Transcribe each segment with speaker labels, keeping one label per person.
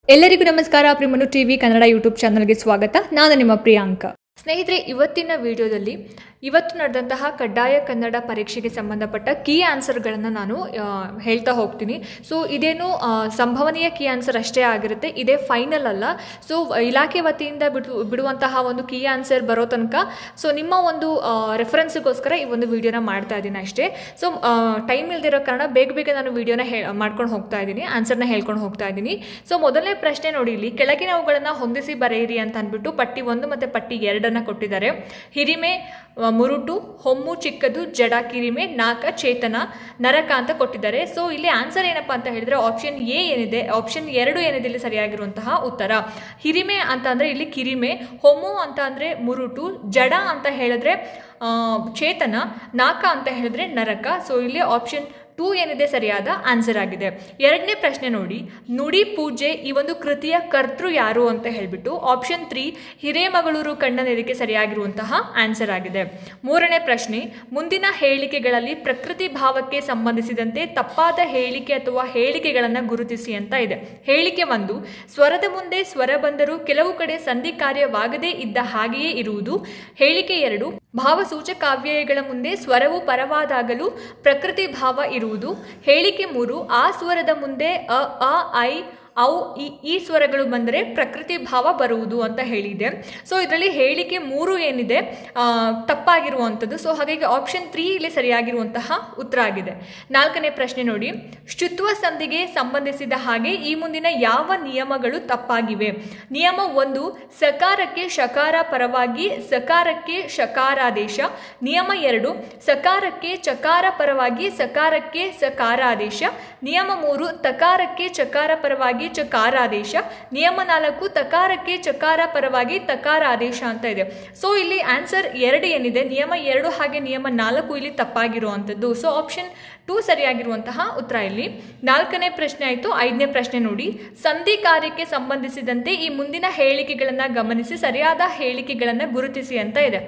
Speaker 1: ಎಲ್ಲರಿಗೂ ನಮಸ್ಕಾರ ಪ್ರಿಮನು TV Kannada YouTube ಚಾನಲ್ಗೆ ಸ್ವಾಗತ ನಾನು ನಿಮ್ಮ ಪ್ರಿಯಾಂಕ ಸ್ನೇಹಿತರೆ ಇವತ್ತಿನ ವಿಡಿಯೋದಲ್ಲಿ ಇವತ್ತು ನಡೆದಂತಹ ಕಡ್ಡಾಯ ಕನ್ನಡ ಪರೀಕ್ಷೆಗೆ ಸಂಬಂಧಪಟ್ಟ ಕೀ ಆನ್ಸರ್ಗಳನ್ನು ನಾನು ಆ, ಹೇಳ್ತಾ ಹೋಗ್ತೀನಿ ಸೊ ಇದೇನು ಆ, ಸಂಭವನೀಯ ಕೀ ಆನ್ಸರ್ ಅಷ್ಟೇ ಆಗಿರುತ್ತೆ ಇದೇ ಫೈನಲ್ ಅಲ್ಲ ಸೊ ಇಲಾಖೆ ವತಿಯಿಂದ ಬಿಡು ಬಿಡುವಂತಹ ಒಂದು ಕೀ ಆನ್ಸರ್ ಬರೋ ತನಕ ಸೊ ನಿಮ್ಮ ಒಂದು ರೆಫರೆನ್ಸ್ಗೋಸ್ಕರ ಈ ಒಂದು ವಿಡಿಯೋನ ಮಾಡ್ತಾ ಇದ್ದೀನಿ ಅಷ್ಟೇ ಸೊ ಟೈಮ್ ಇಲ್ದಿರೋ ಕಾರಣ ಬೇಗ ಬೇಗ ನಾನು ವಿಡಿಯೋನ ಹೇ ಮಾಡ್ಕೊಂಡು ಹೋಗ್ತಾ ಇದ್ದೀನಿ ಆನ್ಸರ್ನ ಹೇಳ್ಕೊಂಡು ಹೋಗ್ತಾ ಇದ್ದೀನಿ ಸೊ ಮೊದಲನೇ ಪ್ರಶ್ನೆ ನೋಡಿ ಇಲ್ಲಿ ಕೆಳಗಿನವುಗಳನ್ನು ಹೊಂದಿಸಿ ಬರೆಯಿರಿ ಅಂತ ಅಂದ್ಬಿಟ್ಟು ಪಟ್ಟಿ ಒಂದು ಮತ್ತು ಪಟ್ಟಿ ಎರಡನ್ನು ಕೊಟ್ಟಿದ್ದಾರೆ ಹಿರಿಮೆ ಆ, ಮುರುಟು ಹೊಮ್ಮು ಚಿಕ್ಕದು ಜಡ ಕಿರಿಮೆ ನಾಕ ಚೇತನ ನರಕ ಅಂತ ಕೊಟ್ಟಿದ್ದಾರೆ ಸೊ ಇಲ್ಲಿ ಆನ್ಸರ್ ಏನಪ್ಪಾ ಅಂತ ಹೇಳಿದ್ರೆ ಆಪ್ಷನ್ ಎ ಏನಿದೆ ಆಪ್ಷನ್ ಎರಡು ಏನಿದೆ ಇಲ್ಲಿ ಸರಿಯಾಗಿರುವಂತಹ ಉತ್ತರ ಹಿರಿಮೆ ಅಂತ ಅಂದ್ರೆ ಇಲ್ಲಿ ಕಿರಿಮೆ ಹೊಮ್ಮು ಅಂತ ಅಂದ್ರೆ ಮುರುಟು ಜಡ ಅಂತ ಹೇಳಿದ್ರೆ ಆ, ಚೇತನ ನಾಕ ಅಂತ ಹೇಳಿದ್ರೆ ನರಕ ಸೊ ಇಲ್ಲಿ ಆಪ್ಷನ್ ಟೂ ಏನಿದೆ ಸರಿಯಾದ ಆನ್ಸರ್ ಆಗಿದೆ ಎರಡನೇ ಪ್ರಶ್ನೆ ನೋಡಿ ನುಡಿ ಪೂಜೆ ಈ ಒಂದು ಕೃತಿಯ ಕರ್ತೃ ಯಾರು ಅಂತ ಹೇಳ್ಬಿಟ್ಟು ಆಪ್ಷನ್ ತ್ರೀ ಹಿರೇಮಗಳೂರು ಕಣ್ಣನ ಇದಕ್ಕೆ ಸರಿಯಾಗಿರುವಂತಹ ಆನ್ಸರ್ ಆಗಿದೆ ಮೂರನೇ ಪ್ರಶ್ನೆ ಮುಂದಿನ ಹೇಳಿಕೆಗಳಲ್ಲಿ ಪ್ರಕೃತಿ ಭಾವಕ್ಕೆ ಸಂಬಂಧಿಸಿದಂತೆ ತಪ್ಪಾದ ಹೇಳಿಕೆ ಅಥವಾ ಹೇಳಿಕೆಗಳನ್ನು ಗುರುತಿಸಿ ಅಂತ ಇದೆ ಹೇಳಿಕೆ ಒಂದು ಸ್ವರದ ಮುಂದೆ ಸ್ವರ ಬಂದರೂ ಕೆಲವು ಕಡೆ ಸಂಧಿ ಕಾರ್ಯವಾಗದೇ ಇದ್ದ ಹಾಗೆಯೇ ಇರುವುದು ಹೇಳಿಕೆ ಎರಡು ಭಾವಸೂಚಕಾವ್ಯಯಗಳ ಮುಂದೆ ಸ್ವರವು ಪರವಾದಾಗಲೂ ಪ್ರಕೃತಿ ಭಾವ ಇರುವುದು ಹೇಳಿಕೆ ಮೂರು ಆ ಸ್ವರದ ಮುಂದೆ ಅ ಆ ಐ ಅವು ಈ ಈ ಸ್ವರಗಳು ಬಂದರೆ ಪ್ರಕೃತಿ ಭಾವ ಬರುವುದು ಅಂತ ಹೇಳಿದೆ ಸೊ ಇದರಲ್ಲಿ ಹೇಳಿಕೆ ಮೂರು ಏನಿದೆ ಆ, ತಪ್ಪಾಗಿರುವಂಥದ್ದು ಸೊ ಹಾಗಾಗಿ ಆಪ್ಷನ್ ತ್ರೀ ಇಲ್ಲಿ ಸರಿಯಾಗಿರುವಂತಹ ಉತ್ತರ ಆಗಿದೆ ನಾಲ್ಕನೇ ಪ್ರಶ್ನೆ ನೋಡಿ ಶುತ್ವ ಸಂಧಿಗೆ ಸಂಬಂಧಿಸಿದ ಹಾಗೆ ಈ ಮುಂದಿನ ಯಾವ ನಿಯಮಗಳು ತಪ್ಪಾಗಿವೆ ನಿಯಮ ಒಂದು ಸಕಾರಕ್ಕೆ ಶಕಾರ ಪರವಾಗಿ ಸಕಾರಕ್ಕೆ ಶಕಾರಾದೇಶ ನಿಯಮ ಎರಡು ಸಕಾರಕ್ಕೆ ಚಕಾರ ಪರವಾಗಿ ಸಕಾರಕ್ಕೆ ಸಕಾರಾದೇಶ ನಿಯಮ ಮೂರು ತಕಾರಕ್ಕೆ ಚಕಾರ ಪರವಾಗಿ ಚಕಾರಾದೇಶ ನಿಯಮ ನಾಲ್ಕು ತಕಾರಕ್ಕೆ ಚಕಾರ ಪರವಾಗಿ ತಕಾರ ಆದೇಶ ಅಂತ ಇದೆ ಸೊ ಇಲ್ಲಿ ಆನ್ಸರ್ ಎರಡು ಏನಿದೆ ನಿಯಮ ಎರಡು ಹಾಗೆ ನಿಯಮ ನಾಲ್ಕು ಇಲ್ಲಿ ತಪ್ಪಾಗಿರುವಂಥದ್ದು ಸೊ ಆಪ್ಷನ್ ಟೂ ಸರಿಯಾಗಿರುವಂತಹ ಉತ್ತರ ಇಲ್ಲಿ ನಾಲ್ಕನೇ ಪ್ರಶ್ನೆ ಆಯಿತು ಐದನೇ ಪ್ರಶ್ನೆ ನೋಡಿ ಸಂಧಿ ಕಾರ್ಯಕ್ಕೆ ಸಂಬಂಧಿಸಿದಂತೆ ಈ ಮುಂದಿನ ಹೇಳಿಕೆಗಳನ್ನು ಗಮನಿಸಿ ಸರಿಯಾದ ಹೇಳಿಕೆಗಳನ್ನು ಗುರುತಿಸಿ ಅಂತ ಇದೆ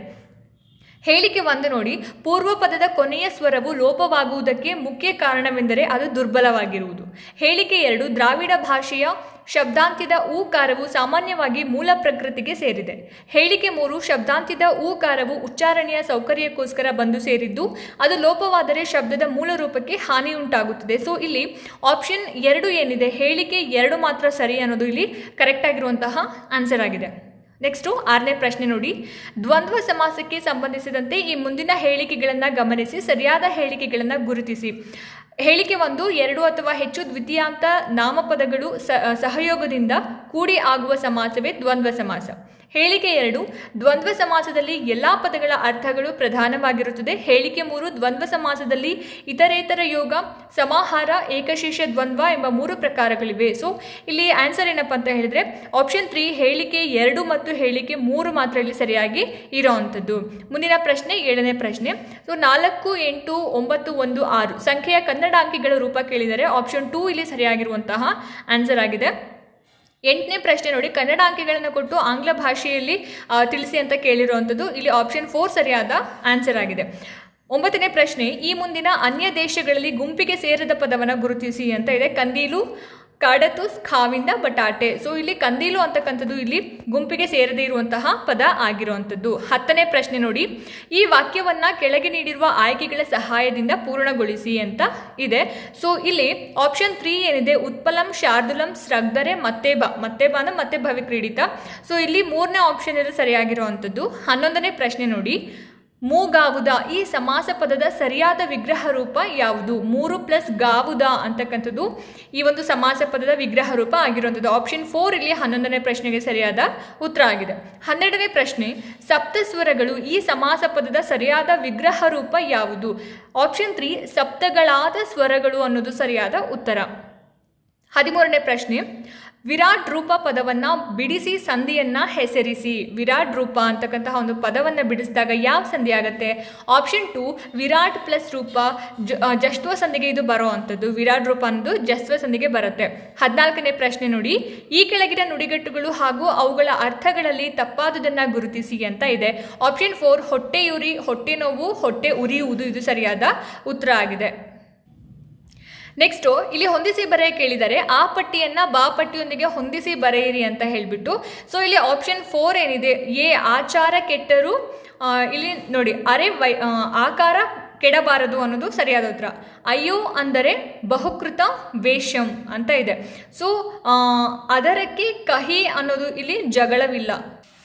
Speaker 1: ಹೇಳಿಕೆ ಒಂದು ನೋಡಿ ಪೂರ್ವ ಪದದ ಕೊನೆಯ ಸ್ವರವು ಲೋಪವಾಗುವುದಕ್ಕೆ ಮುಖ್ಯ ಕಾರಣವೆಂದರೆ ಅದು ದುರ್ಬಲವಾಗಿರುವುದು ಹೇಳಿಕೆ ಎರಡು ದ್ರಾವಿಡ ಭಾಷೆಯ ಶಬ್ದಾಂತ್ಯದ ಊಕಾರವು ಸಾಮಾನ್ಯವಾಗಿ ಮೂಲ ಪ್ರಕೃತಿಗೆ ಸೇರಿದೆ ಹೇಳಿಕೆ ಮೂರು ಶಬ್ದಾಂತ್ಯದ ಊಕಾರವು ಉಚ್ಚಾರಣೆಯ ಸೌಕರ್ಯಕ್ಕೋಸ್ಕರ ಬಂದು ಸೇರಿದ್ದು ಅದು ಲೋಪವಾದರೆ ಶಬ್ದದ ಮೂಲ ರೂಪಕ್ಕೆ ಹಾನಿಯುಂಟಾಗುತ್ತದೆ ಸೊ ಇಲ್ಲಿ ಆಪ್ಷನ್ ಎರಡು ಏನಿದೆ ಹೇಳಿಕೆ ಎರಡು ಮಾತ್ರ ಸರಿ ಅನ್ನೋದು ಇಲ್ಲಿ ಕರೆಕ್ಟ್ ಆಗಿರುವಂತಹ ಆನ್ಸರ್ ಆಗಿದೆ ನೆಕ್ಸ್ಟು ಆರನೇ ಪ್ರಶ್ನೆ ನೋಡಿ ದ್ವಂದ್ವ ಸಮಾಸಕ್ಕೆ ಸಂಬಂಧಿಸಿದಂತೆ ಈ ಮುಂದಿನ ಹೇಳಿಕೆಗಳನ್ನು ಗಮನಿಸಿ ಸರಿಯಾದ ಹೇಳಿಕೆಗಳನ್ನು ಗುರುತಿಸಿ ಹೇಳಿಕೆ ಒಂದು ಎರಡು ಅಥವಾ ಹೆಚ್ಚು ದ್ವಿತೀಯಾಂತ ನಾಮಪದಗಳು ಸ ಸಹಯೋಗದಿಂದ ಕೂಡಿ ಆಗುವ ಸಮಾಸವೇ ದ್ವಂದ್ವ ಸಮಾಸ ಹೇಳಿಕೆ ಎರಡು ದ್ವಂದ್ವ ಸಮಾಸದಲ್ಲಿ ಎಲ್ಲ ಪದಗಳ ಅರ್ಥಗಳು ಪ್ರಧಾನವಾಗಿರುತ್ತದೆ ಹೇಳಿಕೆ ಮೂರು ದ್ವಂದ್ವ ಸಮಾಸದಲ್ಲಿ ಇತರೇತರ ಯೋಗ ಸಮಾಹಾರ ಏಕಶೇಷ ದ್ವಂದ್ವ ಎಂಬ ಮೂರು ಪ್ರಕಾರಗಳಿವೆ ಸೊ ಇಲ್ಲಿ ಆನ್ಸರ್ ಏನಪ್ಪ ಅಂತ ಹೇಳಿದ್ರೆ ಆಪ್ಷನ್ ತ್ರೀ ಹೇಳಿಕೆ ಎರಡು ಮತ್ತು ಹೇಳಿಕೆ ಮೂರು ಮಾತ್ರ ಇಲ್ಲಿ ಸರಿಯಾಗಿ ಇರೋವಂಥದ್ದು ಮುಂದಿನ ಪ್ರಶ್ನೆ ಏಳನೇ ಪ್ರಶ್ನೆ ಸೊ ನಾಲ್ಕು ಎಂಟು ಒಂಬತ್ತು ಒಂದು ಆರು ಸಂಖ್ಯೆಯ ಕನ್ನಡ ಅಂಕಿಗಳ ರೂಪ ಕೇಳಿದರೆ ಆಪ್ಷನ್ ಟೂ ಇಲ್ಲಿ ಸರಿಯಾಗಿರುವಂತಹ ಆನ್ಸರ್ ಆಗಿದೆ ಎಂಟನೇ ಪ್ರಶ್ನೆ ನೋಡಿ ಕನ್ನಡ ಅಂಕಿಗಳನ್ನು ಕೊಟ್ಟು ಆಂಗ್ಲ ಭಾಷೆಯಲ್ಲಿ ಆ, ತಿಳಿಸಿ ಅಂತ ಕೇಳಿರುವಂಥದ್ದು ಇಲ್ಲಿ ಆಪ್ಷನ್ ಫೋರ್ ಸರಿಯಾದ ಆನ್ಸರ್ ಆಗಿದೆ ಒಂಬತ್ತನೇ ಪ್ರಶ್ನೆ ಈ ಮುಂದಿನ ಅನ್ಯ ದೇಶಗಳಲ್ಲಿ ಗುಂಪಿಗೆ ಸೇರದ ಪದವನ್ನು ಗುರುತಿಸಿ ಅಂತ ಇದೆ ಕಂದೀಲು ಕಾಡತುಸ್ ಖಾವಿಂದ ಬಟಾಟೆ ಸೊ ಇಲ್ಲಿ ಕಂದೀಲು ಅಂತಕ್ಕಂಥದ್ದು ಇಲ್ಲಿ ಗುಂಪಿಗೆ ಸೇರದೇ ಇರುವಂತಹ ಪದ ಆಗಿರುವಂಥದ್ದು ಹತ್ತನೇ ಪ್ರಶ್ನೆ ನೋಡಿ ಈ ವಾಕ್ಯವನ್ನ ಕೆಳಗೆ ನೀಡಿರುವ ಆಯ್ಕೆಗಳ ಸಹಾಯದಿಂದ ಪೂರ್ಣಗೊಳಿಸಿ ಅಂತ ಇದೆ ಸೊ ಇಲ್ಲಿ ಆಪ್ಷನ್ ತ್ರೀ ಏನಿದೆ ಉತ್ಪಲಂ ಶಾರ್ದುಲಂ ಸ್ರಗ್ಧರೆ ಮತ್ತೆ ಬಾ ಮತ್ತೆ ಬಾ ಅಂದ್ರೆ ಮತ್ತೆ ಭವಿಕ್ರೀಡಿತ ಸೊ ಇಲ್ಲಿ ಮೂರನೇ ಆಪ್ಷನ್ ಇಲ್ಲಿ ಸರಿಯಾಗಿರುವಂಥದ್ದು ಹನ್ನೊಂದನೇ ಪ್ರಶ್ನೆ ನೋಡಿ ಮೂಗಾವುದ ಈ ಸಮಾಸ ಪದದ ಸರಿಯಾದ ವಿಗ್ರಹ ರೂಪ ಯಾವುದು ಮೂರು ಪ್ಲಸ್ ಗಾವುದ ಅಂತಕ್ಕಂಥದ್ದು ಈ ಒಂದು ಸಮಾಸ ಪದದ ವಿಗ್ರಹ ರೂಪ ಆಗಿರುವಂಥದ್ದು ಆಪ್ಷನ್ ಫೋರ್ ಇಲ್ಲಿ ಹನ್ನೊಂದನೇ ಪ್ರಶ್ನೆಗೆ ಸರಿಯಾದ ಉತ್ತರ ಆಗಿದೆ ಹನ್ನೆರಡನೇ ಪ್ರಶ್ನೆ ಸಪ್ತಸ್ವರಗಳು ಈ ಸಮಾಸ ಪದದ ಸರಿಯಾದ ವಿಗ್ರಹ ರೂಪ ಯಾವುದು ಆಪ್ಷನ್ ತ್ರೀ ಸಪ್ತಗಳಾದ ಸ್ವರಗಳು ಅನ್ನೋದು ಸರಿಯಾದ ಉತ್ತರ ಹದಿಮೂರನೇ ಪ್ರಶ್ನೆ ವಿರಾಟ್ ರೂಪ ಪದವನ್ನ ಬಿಡಿಸಿ ಸಂಧಿಯನ್ನ ಹೆಸರಿಸಿ ವಿರಾಟ್ ರೂಪ ಅಂತಕ್ಕಂತಹ ಒಂದು ಪದವನ್ನ ಬಿಡಿಸಿದಾಗ ಯಾವ ಸಂಧಿ ಆಗುತ್ತೆ ಆಪ್ಷನ್ ಟು ವಿರಾಟ್ ಪ್ಲಸ್ ರೂಪ ಜ ಆ, ಜಸ್ತ್ವ ಸಂಧಿಗೆ ಇದು ಬರೋ ಅಂಥದ್ದು ವಿರಾಟ್ ರೂಪ ಅನ್ನೋದು ಜಸ್ತ್ವ ಸಂಧಿಗೆ ಬರುತ್ತೆ ಹದಿನಾಲ್ಕನೇ ಪ್ರಶ್ನೆ ನೋಡಿ ಈ ಕೆಳಗಿನ ನುಡಿಗಟ್ಟುಗಳು ಹಾಗೂ ಅವುಗಳ ಅರ್ಥಗಳಲ್ಲಿ ತಪ್ಪಾದುದನ್ನ ಗುರುತಿಸಿ ಅಂತ ಇದೆ ಆಪ್ಷನ್ ಫೋರ್ ಹೊಟ್ಟೆಯುರಿ ಹೊಟ್ಟೆ ನೋವು ಹೊಟ್ಟೆ ಉರಿಯುವುದು ಇದು ಸರಿಯಾದ ಉತ್ತರ ಆಗಿದೆ ನೆಕ್ಸ್ಟು ಇಲ್ಲಿ ಹೊಂದಿಸಿ ಬರೆಯ ಕೇಳಿದರೆ ಆ ಪಟ್ಟಿಯನ್ನ ಬಾ ಪಟ್ಟಿಯೊಂದಿಗೆ ಹೊಂದಿಸಿ ಬರೆಯಿರಿ ಅಂತ ಹೇಳಿಬಿಟ್ಟು ಸೊ ಇಲ್ಲಿ ಆಪ್ಷನ್ ಫೋರ್ ಏನಿದೆ ಎ ಆಚಾರ ಕೆಟ್ಟರು ಆ, ಇಲ್ಲಿ ನೋಡಿ ಅರೆ ವೈ ಆ, ಆಕಾರ ಕೆಡಬಾರದು ಅನ್ನೋದು ಸರಿಯಾದ ಉತ್ತರ ಅಯ್ಯೋ ಅಂದರೆ ಬಹುಕೃತ ವೇಷಂ ಅಂತ ಇದೆ ಸೊ ಅದರಕ್ಕೆ ಕಹಿ ಅನ್ನೋದು ಇಲ್ಲಿ ಜಗಳವಿಲ್ಲ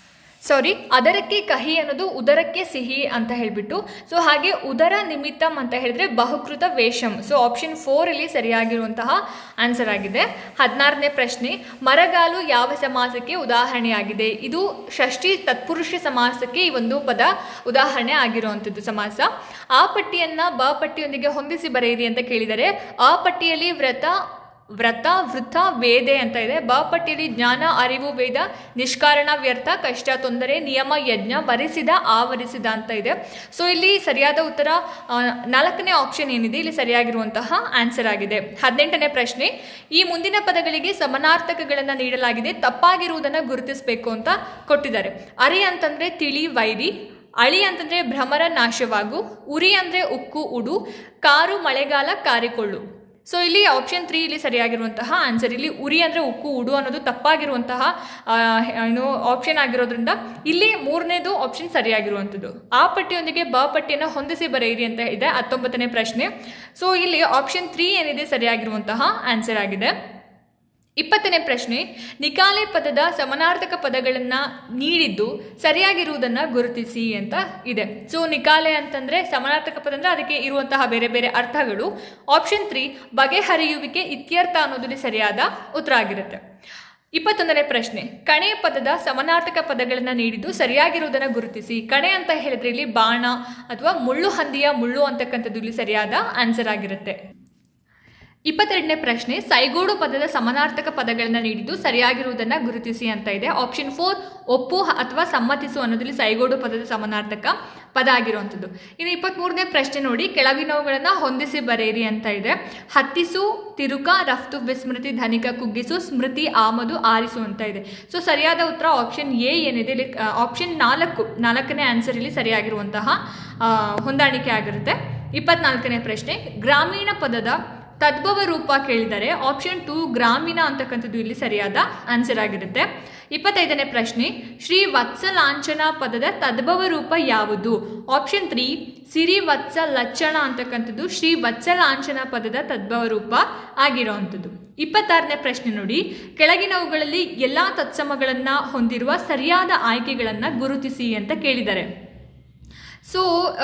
Speaker 1: ಸಾರಿ ಅದರಕ್ಕೆ ಕಹಿ ಅನ್ನೋದು ಉದರಕ್ಕೆ ಸಿಹಿ ಅಂತ ಹೇಳ್ಬಿಟ್ಟು ಸೊ ಹಾಗೆ ಉದರ ನಿಮಿತ್ತಂ ಅಂತ ಹೇಳಿದ್ರೆ ಬಹುಕೃತ ವೇಷಂ ಸೊ ಆಪ್ಷನ್ ಫೋರ್ ಇಲ್ಲಿ ಸರಿಯಾಗಿರುವಂತಹ ಆನ್ಸರ್ ಆಗಿದೆ ಹದಿನಾರನೇ ಪ್ರಶ್ನೆ ಮರಗಾಲು ಯಾವ ಸಮಾಸಕ್ಕೆ ಉದಾಹರಣೆಯಾಗಿದೆ ಇದು ಷಷ್ಠಿ ತತ್ಪುರುಷ ಸಮಾಸಕ್ಕೆ ಈ ಒಂದು ಪದ ಉದಾಹರಣೆ ಆಗಿರುವಂಥದ್ದು ಸಮಾಸ ಆ ಪಟ್ಟಿಯನ್ನ ಬ ಪಟ್ಟಿಯೊಂದಿಗೆ ಹೊಂದಿಸಿ ಬರೆಯಿರಿ ಅಂತ ಕೇಳಿದರೆ ಆ ಪಟ್ಟಿಯಲ್ಲಿ ವ್ರತ ವ್ರತ ವೃಥ ವೇದೆ ಅಂತ ಇದೆ ಬ ಪಟ್ಟಿಯಲ್ಲಿ ಜ್ಞಾನ ಅರಿವು ವೇದ ನಿಷ್ಕಾರಣ ವ್ಯರ್ಥ ಕಷ್ಟ ತೊಂದರೆ ನಿಯಮ ಯಜ್ಞ ವರಿಸಿದ ಆವರಿಸಿದ ಅಂತ ಇದೆ ಸೊ ಇಲ್ಲಿ ಸರಿಯಾದ ಉತ್ತರ ಆ, ನಾಲ್ಕನೇ ಆಪ್ಷನ್ ಏನಿದೆ ಇಲ್ಲಿ ಸರಿಯಾಗಿರುವಂತಹ ಆನ್ಸರ್ ಆಗಿದೆ ಹದಿನೆಂಟನೇ ಪ್ರಶ್ನೆ ಈ ಮುಂದಿನ ಪದಗಳಿಗೆ ಸಮನಾರ್ಥಕಗಳನ್ನು ನೀಡಲಾಗಿದೆ ತಪ್ಪಾಗಿರುವುದನ್ನು ಗುರುತಿಸಬೇಕು ಅಂತ ಕೊಟ್ಟಿದ್ದಾರೆ ಅರಿ ಅಂತಂದ್ರೆ ತಿಳಿ ವೈರಿ ಅಳಿ ಅಂತಂದ್ರೆ ಭ್ರಮರ ನಾಶವಾಗು ಉರಿ ಅಂದ್ರೆ ಉಕ್ಕು ಉಡು ಕಾರು ಮಳೆಗಾಲ ಕಾರಿಕೊಳ್ಳು ಸೊ ಇಲ್ಲಿ ಆಪ್ಷನ್ ತ್ರೀ ಇಲ್ಲಿ ಸರಿಯಾಗಿರುವಂತಹ ಆನ್ಸರ್ ಇಲ್ಲಿ ಉರಿ ಅಂದರೆ ಉಕ್ಕು ಉಡು ಅನ್ನೋದು ತಪ್ಪಾಗಿರುವಂತಹ ಆ, ಏನು ಆಪ್ಷನ್ ಆಗಿರೋದ್ರಿಂದ ಇಲ್ಲಿ ಮೂರನೇದು ಆಪ್ಷನ್ ಸರಿಯಾಗಿರುವಂಥದ್ದು ಆ ಪಟ್ಟಿಯೊಂದಿಗೆ ಬ ಪಟ್ಟಿಯನ್ನು ಹೊಂದಿಸಿ ಬರೆಯಿರಿ ಅಂತ ಇದೆ ಹತ್ತೊಂಬತ್ತನೇ ಪ್ರಶ್ನೆ ಸೊ ಇಲ್ಲಿ ಆಪ್ಷನ್ ತ್ರೀ ಏನಿದೆ ಸರಿಯಾಗಿರುವಂತಹ ಆನ್ಸರ್ ಆಗಿದೆ ಇಪ್ಪತ್ತನೇ ಪ್ರಶ್ನೆ ನಿಕಾಲೆ ಪದದ ಸಮಾನಾರ್ಥಕ ಪದಗಳನ್ನು ನೀಡಿದ್ದು ಸರಿಯಾಗಿರುವುದನ್ನು ಗುರುತಿಸಿ ಅಂತ ಇದೆ ಸೊ ನಿಕಾಲೆ ಅಂತಂದ್ರೆ ಸಮಾನಾರ್ಥಕ ಪದ ಅಂದ್ರೆ ಅದಕ್ಕೆ ಇರುವಂತಹ ಬೇರೆ ಬೇರೆ ಅರ್ಥಗಳು ಆಪ್ಷನ್ ತ್ರೀ ಬಗೆಹರಿಯುವಿಕೆ ಇತ್ಯರ್ಥ ಅನ್ನೋದು ಸರಿಯಾದ ಉತ್ತರ ಆಗಿರುತ್ತೆ ಇಪ್ಪತ್ತೊಂದನೇ ಪ್ರಶ್ನೆ ಕಣೆ ಪದದ ಸಮಾನಾರ್ಥಕ ಪದಗಳನ್ನು ನೀಡಿದ್ದು ಸರಿಯಾಗಿರುವುದನ್ನು ಗುರುತಿಸಿ ಕಣೆ ಅಂತ ಹೇಳಿದ್ರೆ ಇಲ್ಲಿ ಬಾಣ ಅಥವಾ ಮುಳ್ಳು ಹಂದಿಯ ಮುಳ್ಳು ಅಂತಕ್ಕಂಥದ್ದು ಇಲ್ಲಿ ಸರಿಯಾದ ಆನ್ಸರ್ ಆಗಿರುತ್ತೆ ಇಪ್ಪತ್ತೆರಡನೇ ಪ್ರಶ್ನೆ ಸೈಗೋಡು ಪದದ ಸಮಾನಾರ್ಥಕ ಪದಗಳನ್ನು ನೀಡಿದ್ದು ಸರಿಯಾಗಿರುವುದನ್ನ ಗುರುತಿಸಿ ಅಂತ ಇದೆ ಆಪ್ಷನ್ ಫೋರ್ ಒಪ್ಪು ಅಥವಾ ಸಮ್ಮತಿಸು ಅನ್ನೋದ್ರಲ್ಲಿ ಸೈಗೋಡು ಪದದ ಸಮಾನಾರ್ಥಕ ಪದ ಆಗಿರುವಂಥದ್ದು ಇನ್ನು ಇಪ್ಪತ್ತ್ಮೂರನೇ ಪ್ರಶ್ನೆ ನೋಡಿ ಕೆಳಗಿನವುಗಳನ್ನು ಹೊಂದಿಸಿ ಬರೆಯಿರಿ ಅಂತ ಇದೆ ಹತ್ತಿಸು ತಿರುಕ ರಫ್ತು ವಿಸ್ಮೃತಿ ಧನಿಕ ಕುಗ್ಗಿಸು ಸ್ಮೃತಿ ಆಮದು ಆರಿಸು ಅಂತ ಇದೆ ಸೊ ಸರಿಯಾದ ಉತ್ತರ ಆಪ್ಷನ್ ಎ ಏನಿದೆ ಇಲ್ಲಿ ಆಪ್ಷನ್ ನಾಲ್ಕು ನಾಲ್ಕನೇ ಆನ್ಸರ್ ಇಲ್ಲಿ ಸರಿಯಾಗಿರುವಂತಹ ಆ, ಹೊಂದಾಣಿಕೆ ಆಗಿರುತ್ತೆ ಇಪ್ಪತ್ನಾಲ್ಕನೇ ಪ್ರಶ್ನೆ ಗ್ರಾಮೀಣ ಪದದ ತದ್ಭವ ರೂಪ ಕೇಳಿದರೆ ಆಪ್ಷನ್ ಟು ಗ್ರಾಮೀಣ ಅಂತಕ್ಕಂಥದ್ದು ಇಲ್ಲಿ ಸರಿಯಾದ ಆನ್ಸರ್ ಆಗಿರುತ್ತೆ ಇಪ್ಪತ್ತೈದನೇ ಪ್ರಶ್ನೆ ಶ್ರೀ ವತ್ಸಲಾಂಛನ ಪದದ ತದ್ಭವ ರೂಪ ಯಾವುದು ಆಪ್ಷನ್ ತ್ರೀ ಸಿರಿ ವತ್ಸ ಲಕ್ಷಣ ಅಂತಕ್ಕಂಥದ್ದು ಶ್ರೀ ವತ್ಸಲಾಂಛನ ಪದದ ತದ್ಭವ ರೂಪ ಆಗಿರುವಂಥದ್ದು ಇಪ್ಪತ್ತಾರನೇ ಪ್ರಶ್ನೆ ನೋಡಿ ಕೆಳಗಿನವುಗಳಲ್ಲಿ ಎಲ್ಲ ತತ್ಸಮಗಳನ್ನು ಹೊಂದಿರುವ ಸರಿಯಾದ ಆಯ್ಕೆಗಳನ್ನು ಗುರುತಿಸಿ ಅಂತ ಕೇಳಿದ್ದಾರೆ ಸೊ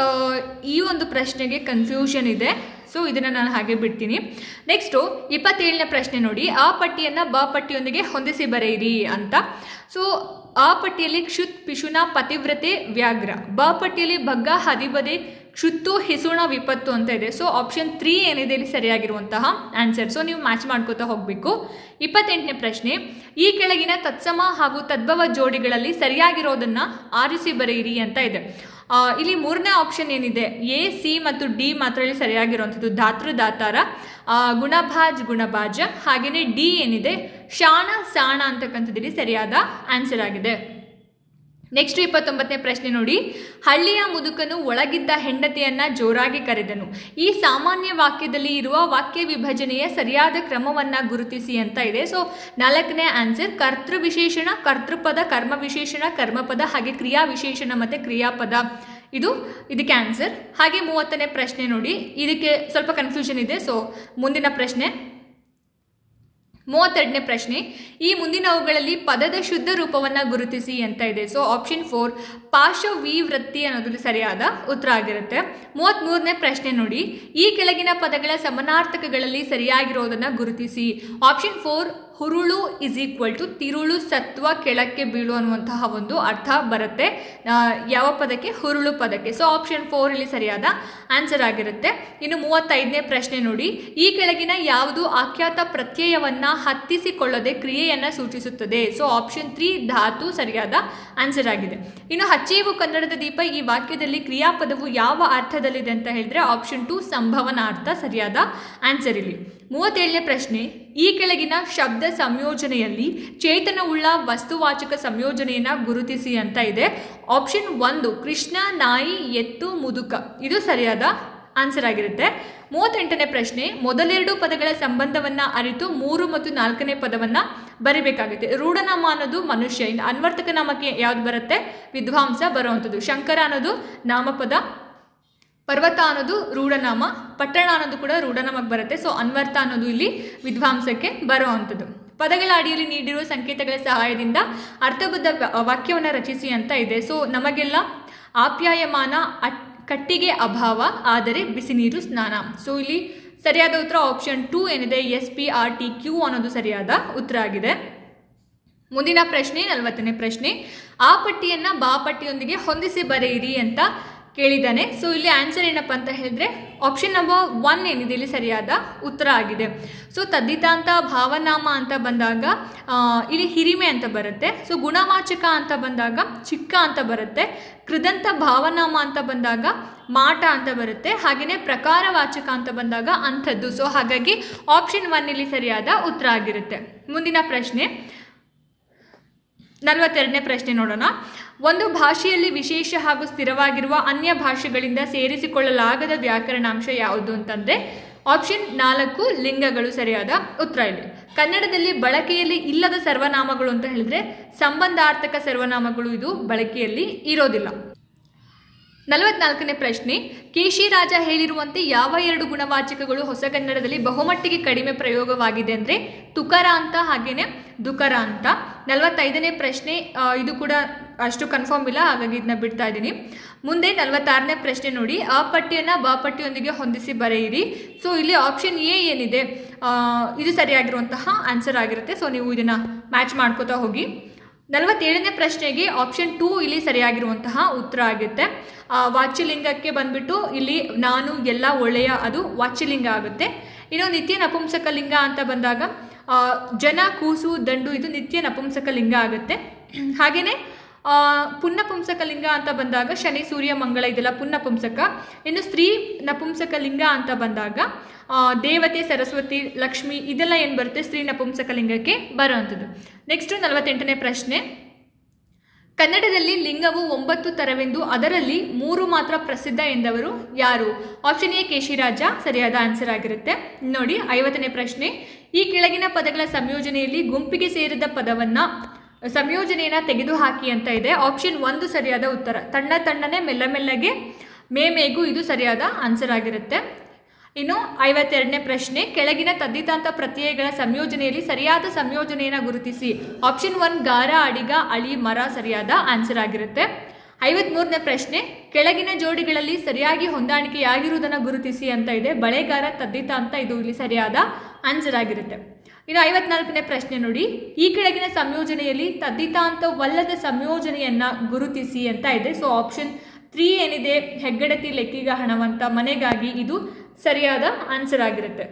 Speaker 1: ಈ ಒಂದು ಪ್ರಶ್ನೆಗೆ ಕನ್ಫ್ಯೂಷನ್ ಇದೆ ಸೊ ಇದನ್ನು ನಾನು ಹಾಗೆ ಬಿಡ್ತೀನಿ ನೆಕ್ಸ್ಟು ಇಪ್ಪತ್ತೇಳನೇ ಪ್ರಶ್ನೆ ನೋಡಿ ಆ ಪಟ್ಟಿಯನ್ನು ಬ ಪಟ್ಟಿಯೊಂದಿಗೆ ಹೊಂದಿಸಿ ಬರೆಯಿರಿ ಅಂತ ಸೊ ಆ ಪಟ್ಟಿಯಲ್ಲಿ ಕ್ಷುತ್ ಪಿಶುನ ಪತಿವ್ರತೆ ವ್ಯಾಘ್ರ ಬ ಪಟ್ಟಿಯಲ್ಲಿ ಬಗ್ಗ ಹದಿಬದೆ ಕ್ಷುತ್ತು ಹಿಸುಣ ವಿಪತ್ತು ಅಂತ ಇದೆ ಸೊ ಆಪ್ಷನ್ ತ್ರೀ ಏನಿದೆ ಇಲ್ಲಿ ಸರಿಯಾಗಿರುವಂತಹ ಆನ್ಸರ್ ಸೊ ನೀವು ಮ್ಯಾಚ್ ಮಾಡ್ಕೋತಾ ಹೋಗಬೇಕು ಇಪ್ಪತ್ತೆಂಟನೇ ಪ್ರಶ್ನೆ ಈ ಕೆಳಗಿನ ತತ್ಸಮ ಹಾಗೂ ತದ್ಭವ ಜೋಡಿಗಳಲ್ಲಿ ಸರಿಯಾಗಿರೋದನ್ನ ಆರಿಸಿ ಬರೆಯಿರಿ ಅಂತ ಇದೆ ಆ, ಇಲ್ಲಿ ಮೂರನೇ ಆಪ್ಷನ್ ಏನಿದೆ ಎ ಸಿ ಮತ್ತು ಡಿ ಮಾತ್ರ ಇಲ್ಲಿ ಸರಿಯಾಗಿರುವಂಥದ್ದು ಧಾತೃ ದಾತಾರ ಆ, ಗುಣಭಾಜ್ ಗುಣಭಾಜ ಹಾಗೆಯೇ ಡಿ ಏನಿದೆ ಶಾಣ ಸಾಣ ಅಂತಕ್ಕಂಥದ್ದು ಇಲ್ಲಿ ಸರಿಯಾದ ಆನ್ಸರ್ ಆಗಿದೆ ನೆಕ್ಸ್ಟ್ ಇಪ್ಪತ್ತೊಂಬತ್ತನೇ ಪ್ರಶ್ನೆ ನೋಡಿ ಹಳ್ಳಿಯ ಮುದುಕನು ಒಳಗಿದ್ದ ಹೆಂಡತಿಯನ್ನ ಜೋರಾಗಿ ಕರೆದನು ಈ ಸಾಮಾನ್ಯ ವಾಕ್ಯದಲ್ಲಿ ಇರುವ ವಾಕ್ಯ ವಿಭಜನೆಯ ಸರಿಯಾದ ಕ್ರಮವನ್ನ ಗುರುತಿಸಿ ಅಂತ ಇದೆ ಸೊ ನಾಲ್ಕನೇ ಆನ್ಸರ್ ಕರ್ತೃ ವಿಶೇಷಣ ಕರ್ತೃಪದ ಕರ್ಮ ವಿಶೇಷಣ ಕರ್ಮಪದ ಹಾಗೆ ಕ್ರಿಯಾ ವಿಶೇಷಣ ಮತ್ತೆ ಕ್ರಿಯಾಪದ ಇದು ಇದಕ್ಕೆ ಆನ್ಸರ್ ಹಾಗೆ ಮೂವತ್ತನೇ ಪ್ರಶ್ನೆ ನೋಡಿ ಇದಕ್ಕೆ ಸ್ವಲ್ಪ ಕನ್ಫ್ಯೂಷನ್ ಇದೆ ಸೊ ಮುಂದಿನ ಪ್ರಶ್ನೆ ಮೂವತ್ತೆರಡನೇ ಪ್ರಶ್ನೆ ಈ ಮುಂದಿನವುಗಳಲ್ಲಿ ಪದದ ಶುದ್ಧ ರೂಪವನ್ನು ಗುರುತಿಸಿ ಅಂತ ಇದೆ ಸೊ ಆಪ್ಷನ್ ಫೋರ್ ಪಾರ್ಶ್ವವಿವೃತ್ತಿ ಅನ್ನೋದು ಸರಿಯಾದ ಉತ್ತರ ಆಗಿರುತ್ತೆ ಮೂವತ್ತ್ಮೂರನೇ ಪ್ರಶ್ನೆ ನೋಡಿ ಈ ಕೆಳಗಿನ ಪದಗಳ ಸಮಾನಾರ್ಥಕಗಳಲ್ಲಿ ಸರಿಯಾಗಿರೋದನ್ನು ಗುರುತಿಸಿ ಆಪ್ಷನ್ ಫೋರ್ ಹುರುಳು ಇಸ್ ಈಕ್ವಲ್ ಟು ತಿರುಳು ಸತ್ವ ಕೆಳಕ್ಕೆ ಬೀಳು ಅನ್ನುವಂತಹ ಒಂದು ಅರ್ಥ ಬರುತ್ತೆ ಆ, ಯಾವ ಪದಕ್ಕೆ ಹುರುಳು ಪದಕ್ಕೆ ಸೊ ಆಪ್ಷನ್ ಫೋರ್ ಇಲ್ಲಿ ಸರಿಯಾದ ಆನ್ಸರ್ ಆಗಿರುತ್ತೆ ಇನ್ನು ಮೂವತ್ತೈದನೇ ಪ್ರಶ್ನೆ ನೋಡಿ ಈ ಕೆಳಗಿನ ಯಾವುದು ಆಖ್ಯಾತ ಪ್ರತ್ಯಯವನ್ನ ಹತ್ತಿಸಿಕೊಳ್ಳದೆ ಕ್ರಿಯೆಯನ್ನ ಸೂಚಿಸುತ್ತದೆ ಸೊ ಆಪ್ಷನ್ ತ್ರೀ ಧಾತು ಸರಿಯಾದ ಆನ್ಸರ್ ಆಗಿದೆ ಇನ್ನು ಹಚ್ಚೇವು ಕನ್ನಡದ ದೀಪ ಈ ವಾಕ್ಯದಲ್ಲಿ ಕ್ರಿಯಾಪದವು ಯಾವ ಅರ್ಥದಲ್ಲಿದೆ ಅಂತ ಹೇಳಿದ್ರೆ ಆಪ್ಷನ್ ಟು ಸಂಭವನಾರ್ಥ ಸರಿಯಾದ ಆನ್ಸರ್ ಇಲ್ಲಿ ಮೂವತ್ತೇಳನೇ ಪ್ರಶ್ನೆ ಈ ಕೆಳಗಿನ ಶಬ್ದ ಸಂಯೋಜನೆಯಲ್ಲಿ ಚೇತನವುಳ್ಳ ವಸ್ತುವಾಚಕ ಸಂಯೋಜನೆಯನ್ನ ಗುರುತಿಸಿ ಅಂತ ಇದೆ ಆಪ್ಷನ್ ಒಂದು ಕೃಷ್ಣ ನಾಯಿ ಎತ್ತು ಮುದುಕ ಇದು ಸರಿಯಾದ ಆನ್ಸರ್ ಆಗಿರುತ್ತೆ ಮೂವತ್ತೆಂಟನೇ ಪ್ರಶ್ನೆ ಮೊದಲೆರಡು ಪದಗಳ ಸಂಬಂಧವನ್ನ ಅರಿತು ಮೂರು ಮತ್ತು ನಾಲ್ಕನೇ ಪದವನ್ನ ಬರಿಬೇಕಾಗುತ್ತೆ ರೂಢನಾಮ ಅನ್ನೋದು ಮನುಷ್ಯ ಇನ್ನು ಅನ್ವರ್ತಕ ನಾಮಕ್ಕೆ ಯಾವ್ದು ಬರುತ್ತೆ ವಿದ್ವಾಂಸ ಬರುವಂಥದ್ದು ಶಂಕರ ಅನ್ನೋದು ನಾಮಪದ ಪರ್ವತ ಅನ್ನೋದು ರೂಢನಾಮ ಪಟ್ಟಣ ಅನ್ನೋದು ಕೂಡ ರೂಢನಾಮಕ್ಕೆ ಬರುತ್ತೆ ಸೊ ಅನ್ವರ್ಥ ಅನ್ನೋದು ಇಲ್ಲಿ ವಿದ್ವಾಂಸಕ್ಕೆ ಬರುವಂಥದ್ದು ಪದಗಳ ಅಡಿಯಲ್ಲಿ ನೀಡಿರುವ ಸಂಕೇತಗಳ ಸಹಾಯದಿಂದ ಅರ್ಥಬದ್ಧ ವಾಕ್ಯವನ್ನು ರಚಿಸಿ ಅಂತ ಇದೆ ಸೊ ನಮಗೆಲ್ಲ ಆಪ್ಯಾಯಮಾನ ಅಟ್ ಕಟ್ಟಿಗೆ ಅಭಾವ ಆದರೆ ಬಿಸಿ ನೀರು ಸ್ನಾನ ಸೊ ಇಲ್ಲಿ ಸರಿಯಾದ ಉತ್ತರ ಆಪ್ಷನ್ ಟೂ ಏನಿದೆ S P R T Q ಅನ್ನೋದು ಸರಿಯಾದ ಉತ್ತರ ಆಗಿದೆ ಮುಂದಿನ ಪ್ರಶ್ನೆ ನಲವತ್ತನೇ ಪ್ರಶ್ನೆ ಆ ಪಟ್ಟಿಯನ್ನ ಬಾ ಪಟ್ಟಿಯೊಂದಿಗೆ ಹೊಂದಿಸಿ ಬರೆಯಿರಿ ಅಂತ ಕೇಳಿದ್ದಾನೆ ಸೊ ಇಲ್ಲಿ ಆನ್ಸರ್ ಏನಪ್ಪ ಅಂತ ಹೇಳಿದ್ರೆ ಆಪ್ಷನ್ ನಂಬರ್ ಒನ್ ಏನಿದೆ ಇಲ್ಲಿ ಸರಿಯಾದ ಉತ್ತರ ಆಗಿದೆ ಸೊ ತದ್ದಿತಾಂತ ಭಾವನಾಮ ಅಂತ ಬಂದಾಗ ಆ, ಇಲ್ಲಿ ಹಿರಿಮೆ ಅಂತ ಬರುತ್ತೆ ಸೊ ಗುಣವಾಚಕ ಅಂತ ಬಂದಾಗ ಚಿಕ್ಕ ಅಂತ ಬರುತ್ತೆ ಕೃದಂತ ಭಾವನಾಮ ಅಂತ ಬಂದಾಗ ಮಾಟ ಅಂತ ಬರುತ್ತೆ ಹಾಗೆಯೇ ಪ್ರಕಾರವಾಚಕ ಅಂತ ಬಂದಾಗ ಅಂಥದ್ದು ಸೊ ಹಾಗಾಗಿ ಆಪ್ಷನ್ ಒನ್ ಇಲ್ಲಿ ಸರಿಯಾದ ಉತ್ತರ ಆಗಿರುತ್ತೆ ಮುಂದಿನ ಪ್ರಶ್ನೆ ನಲವತ್ತೆರಡನೇ ಪ್ರಶ್ನೆ ನೋಡೋಣ ಒಂದು ಭಾಷೆಯಲ್ಲಿ ವಿಶೇಷ ಹಾಗೂ ಸ್ಥಿರವಾಗಿರುವ ಅನ್ಯ ಭಾಷೆಗಳಿಂದ ಸೇರಿಸಿಕೊಳ್ಳಲಾಗದ ವ್ಯಾಕರಣಾಂಶ ಯಾವುದು ಅಂತಂದ್ರೆ ಆಪ್ಷನ್ ನಾಲ್ಕು ಲಿಂಗಗಳು ಸರಿಯಾದ ಉತ್ತರ ಇಲ್ಲಿ ಕನ್ನಡದಲ್ಲಿ ಬಳಕೆಯಲ್ಲಿ ಇಲ್ಲದ ಸರ್ವನಾಮಗಳು ಅಂತ ಹೇಳಿದ್ರೆ ಸಂಬಂಧಾರ್ಥಕ ಸರ್ವನಾಮಗಳು ಇದು ಬಳಕೆಯಲ್ಲಿ ಇರೋದಿಲ್ಲ ನಲವತ್ನಾಲ್ಕನೇ ಪ್ರಶ್ನೆ ಕೇಶಿ ರಾಜ ಹೇಳಿರುವಂತೆ ಯಾವ ಎರಡು ಗುಣವಾಚಕಗಳು ಹೊಸ ಕನ್ನಡದಲ್ಲಿ ಬಹುಮಟ್ಟಿಗೆ ಕಡಿಮೆ ಪ್ರಯೋಗವಾಗಿದೆ ಅಂದರೆ ತುಕರ ಅಂತ ಹಾಗೇನೆ ದುಕರ ಅಂತ ನಲವತ್ತೈದನೇ ಪ್ರಶ್ನೆ ಆ, ಇದು ಕೂಡ ಅಷ್ಟು ಕನ್ಫರ್ಮ್ ಇಲ್ಲ ಹಾಗಾಗಿ ಇದನ್ನ ಬಿಡ್ತಾ ಇದ್ದೀನಿ ಮುಂದೆ ನಲವತ್ತಾರನೇ ಪ್ರಶ್ನೆ ನೋಡಿ ಆ ಪಟ್ಟಿಯನ್ನು ಬ ಪಟ್ಟಿಯೊಂದಿಗೆ ಹೊಂದಿಸಿ ಬರೆಯಿರಿ ಸೊ ಇಲ್ಲಿ ಆಪ್ಷನ್ ಎ ಏನಿದೆ ಆ, ಇದು ಸರಿಯಾಗಿರುವಂತಹ ಆನ್ಸರ್ ಆಗಿರುತ್ತೆ ಸೊ ನೀವು ಇದನ್ನು ಮ್ಯಾಚ್ ಮಾಡ್ಕೋತಾ ಹೋಗಿ ನಲವತ್ತೇಳನೇ ಪ್ರಶ್ನೆಗೆ ಆಪ್ಷನ್ ಟೂ ಇಲ್ಲಿ ಸರಿಯಾಗಿರುವಂತಹ ಉತ್ತರ ಆಗುತ್ತೆ ಆ, ವಾಚ್ಯಲಿಂಗಕ್ಕೆ ಬಂದ್ಬಿಟ್ಟು ಇಲ್ಲಿ ನಾನು ಎಲ್ಲ ಒಳ್ಳೆಯ ಅದು ವಾಚ್ಯಲಿಂಗ ಆಗುತ್ತೆ ಇನ್ನು ನಿತ್ಯ ನಪುಂಸಕ ಲಿಂಗ ಅಂತ ಬಂದಾಗ ಆ, ಜನ ಕೂಸು ದಂಡು ಇದು ನಿತ್ಯ ನಪುಂಸಕ ಲಿಂಗ ಆಗುತ್ತೆ ಹಾಗೆಯೇ ಪುನ್ನಪುಂಸಕ ಲಿಂಗ ಅಂತ ಬಂದಾಗ ಶನಿ ಸೂರ್ಯ ಮಂಗಳ ಇದೆಲ್ಲ ಪುನ್ನಪುಂಸಕ ಇನ್ನು ಸ್ತ್ರೀ ನಪುಂಸಕ ಲಿಂಗ ಅಂತ ಬಂದಾಗ ಆ, ದೇವತೆ ಸರಸ್ವತಿ ಲಕ್ಷ್ಮಿ ಇದೆಲ್ಲ ಏನು ಬರುತ್ತೆ ಸ್ತ್ರೀ ನಪುಂಸಕ ಲಿಂಗಕ್ಕೆ ಬರುವಂಥದ್ದು ನೆಕ್ಸ್ಟ್ ನಲವತ್ತೆಂಟನೇ ಪ್ರಶ್ನೆ ಕನ್ನಡದಲ್ಲಿ ಲಿಂಗವು ಒಂಬತ್ತು ತರವೆಂದು ಅದರಲ್ಲಿ ಮೂರು ಮಾತ್ರ ಪ್ರಸಿದ್ಧ ಎಂದವರು ಯಾರು ಆಪ್ಷನ್ ಎ ಕೇಶಿರಾಜ ಸರಿಯಾದ ಆನ್ಸರ್ ಆಗಿರುತ್ತೆ ನೋಡಿ ಐವತ್ತನೇ ಪ್ರಶ್ನೆ ಈ ಕೆಳಗಿನ ಪದಗಳ ಸಂಯೋಜನೆಯಲ್ಲಿ ಗುಂಪಿಗೆ ಸೇರಿದ ಪದವನ್ನ ಸಂಯೋಜನೆಯನ್ನ ತೆಗೆದುಹಾಕಿ ಅಂತ ಇದೆ ಆಪ್ಷನ್ ಒಂದು ಸರಿಯಾದ ಉತ್ತರ ತಣ್ಣ ತಣ್ಣನೆ ಮೆಲ್ಲ ಮೆಲ್ಲಗೆ ಮೇ ಮೇಗೂ ಇದು ಸರಿಯಾದ ಆನ್ಸರ್ ಆಗಿರುತ್ತೆ ಇನ್ನು ಐವತ್ತೆರಡನೇ ಪ್ರಶ್ನೆ ಕೆಳಗಿನ ತದ್ದಿತಾಂತ ಪ್ರತ್ಯಯಗಳ ಸಂಯೋಜನೆಯಲ್ಲಿ ಸರಿಯಾದ ಸಂಯೋಜನೆಯನ್ನು ಗುರುತಿಸಿ ಆಪ್ಷನ್ ಒನ್ ಗಾರ ಅಡಿಗ ಅಳಿ ಮರ ಸರಿಯಾದ ಆನ್ಸರ್ ಆಗಿರುತ್ತೆ ಐವತ್ಮೂರನೇ ಪ್ರಶ್ನೆ ಕೆಳಗಿನ ಜೋಡಿಗಳಲ್ಲಿ ಸರಿಯಾಗಿ ಹೊಂದಾಣಿಕೆಯಾಗಿರುವುದನ್ನು ಗುರುತಿಸಿ ಅಂತ ಇದೆ ಬಳೆಗಾರ ತದ್ದಿತಾಂತ ಇದು ಇಲ್ಲಿ ಸರಿಯಾದ ಆನ್ಸರ್ ಆಗಿರುತ್ತೆ ಇನ್ನು ಐವತ್ನಾಲ್ಕನೇ ಪ್ರಶ್ನೆ ನೋಡಿ ಈ ಕೆಳಗಿನ ಸಂಯೋಜನೆಯಲ್ಲಿ ತದ್ದಿತಾಂತವಲ್ಲದ ಸಂಯೋಜನೆಯನ್ನ ಗುರುತಿಸಿ ಅಂತ ಇದೆ ಸೊ ಆಪ್ಷನ್ ತ್ರೀ ಏನಿದೆ ಹೆಗ್ಗಡತಿ ಲೆಕ್ಕಿಗ ಹಣವಂತ ಮನೆಗಾಗಿ ಇದು ಸರಿಯಾದ ಆನ್ಸರ್ ಆಗಿರುತ್ತೆ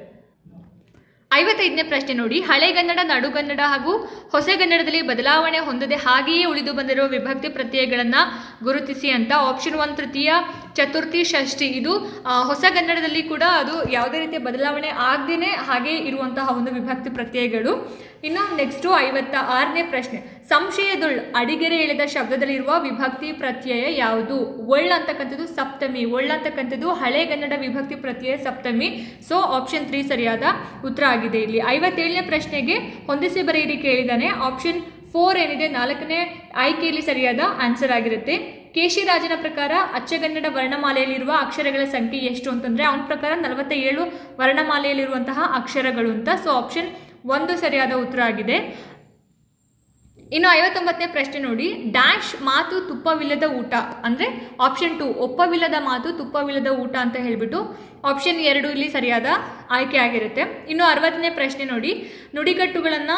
Speaker 1: ಐವತ್ತೈದನೇ ಪ್ರಶ್ನೆ ನೋಡಿ ಹಳೆಗನ್ನಡ ನಡುಗನ್ನಡ ಹಾಗೂ ಹೊಸಗನ್ನಡದಲ್ಲಿ ಬದಲಾವಣೆ ಹೊಂದದೆ ಹಾಗೆಯೇ ಉಳಿದು ಬಂದಿರುವ ವಿಭಕ್ತಿ ಪ್ರತ್ಯಯಗಳನ್ನು ಗುರುತಿಸಿ ಅಂತ ಆಪ್ಷನ್ ಒನ್ ತೃತೀಯ ಚತುರ್ಥಿ ಷಷ್ಠಿ ಇದು ಆ, ಹೊಸಗನ್ನಡದಲ್ಲಿ ಕೂಡ ಅದು ಯಾವುದೇ ರೀತಿಯ ಬದಲಾವಣೆ ಆಗದೇನೆ ಹಾಗೆ ಇರುವಂತಹ ಒಂದು ವಿಭಕ್ತಿ ಪ್ರತ್ಯಯಗಳು ಇನ್ನು ನೆಕ್ಸ್ಟು ಐವತ್ತ ಆರನೇ ಪ್ರಶ್ನೆ ಸಂಶಯದುಳ್ ಅಡಿಗೆರೆ ಎಳೆದ ಶಬ್ದದಲ್ಲಿರುವ ವಿಭಕ್ತಿ ಪ್ರತ್ಯಯ ಯಾವುದು ಒಳ್ ಅಂತಕ್ಕಂಥದ್ದು ಸಪ್ತಮಿ ಒಳ್ ಅಂತಕ್ಕಂಥದ್ದು ಹಳೆಗನ್ನಡ ವಿಭಕ್ತಿ ಪ್ರತ್ಯಯ ಸಪ್ತಮಿ ಸೊ ಆಪ್ಷನ್ ತ್ರೀ ಸರಿಯಾದ ಉತ್ತರ ಆಗಿದೆ ಇಲ್ಲಿ ಐವತ್ತೇಳನೇ ಪ್ರಶ್ನೆಗೆ ಹೊಂದಿಸಿ ಬರೆಯಿರಿ ಕೇಳಿದಾನೆ ಆಪ್ಷನ್ ಫೋರ್ ಏನಿದೆ ನಾಲ್ಕನೇ ಆಯ್ಕೆಯಲ್ಲಿ ಸರಿಯಾದ ಆನ್ಸರ್ ಆಗಿರುತ್ತೆ ಕೇಶಿರಾಜನ ಪ್ರಕಾರ ಅಚ್ಚಗನ್ನಡ ವರ್ಣಮಾಲೆಯಲ್ಲಿರುವ ಅಕ್ಷರಗಳ ಸಂಖ್ಯೆ ಎಷ್ಟು ಅಂತಂದ್ರೆ ಅವನ ಪ್ರಕಾರ ನಲವತ್ತ ಏಳು ವರ್ಣಮಾಲೆಯಲ್ಲಿರುವಂತಹ ಅಕ್ಷರಗಳು ಅಂತ ಸೊ ಆಪ್ಷನ್ ಒಂದು ಸರಿಯಾದ ಉತ್ತರ ಆಗಿದೆ ಇನ್ನು ಐವತ್ತೊಂಬತ್ತನೇ ಪ್ರಶ್ನೆ ನೋಡಿ ಡ್ಯಾಶ್ ಮಾತು ತುಪ್ಪವಿಲ್ಲದ ಊಟ ಅಂದರೆ ಆಪ್ಷನ್ ಟು ಒಪ್ಪವಿಲ್ಲದ ಮಾತು ತುಪ್ಪವಿಲ್ಲದ ಊಟ ಅಂತ ಹೇಳ್ಬಿಟ್ಟು ಆಪ್ಷನ್ ಎರಡು ಇಲ್ಲಿ ಸರಿಯಾದ ಆಯ್ಕೆ ಆಗಿರುತ್ತೆ ಇನ್ನು ಅರವತ್ತನೇ ಪ್ರಶ್ನೆ ನೋಡಿ ನುಡಿಗಟ್ಟುಗಳನ್ನು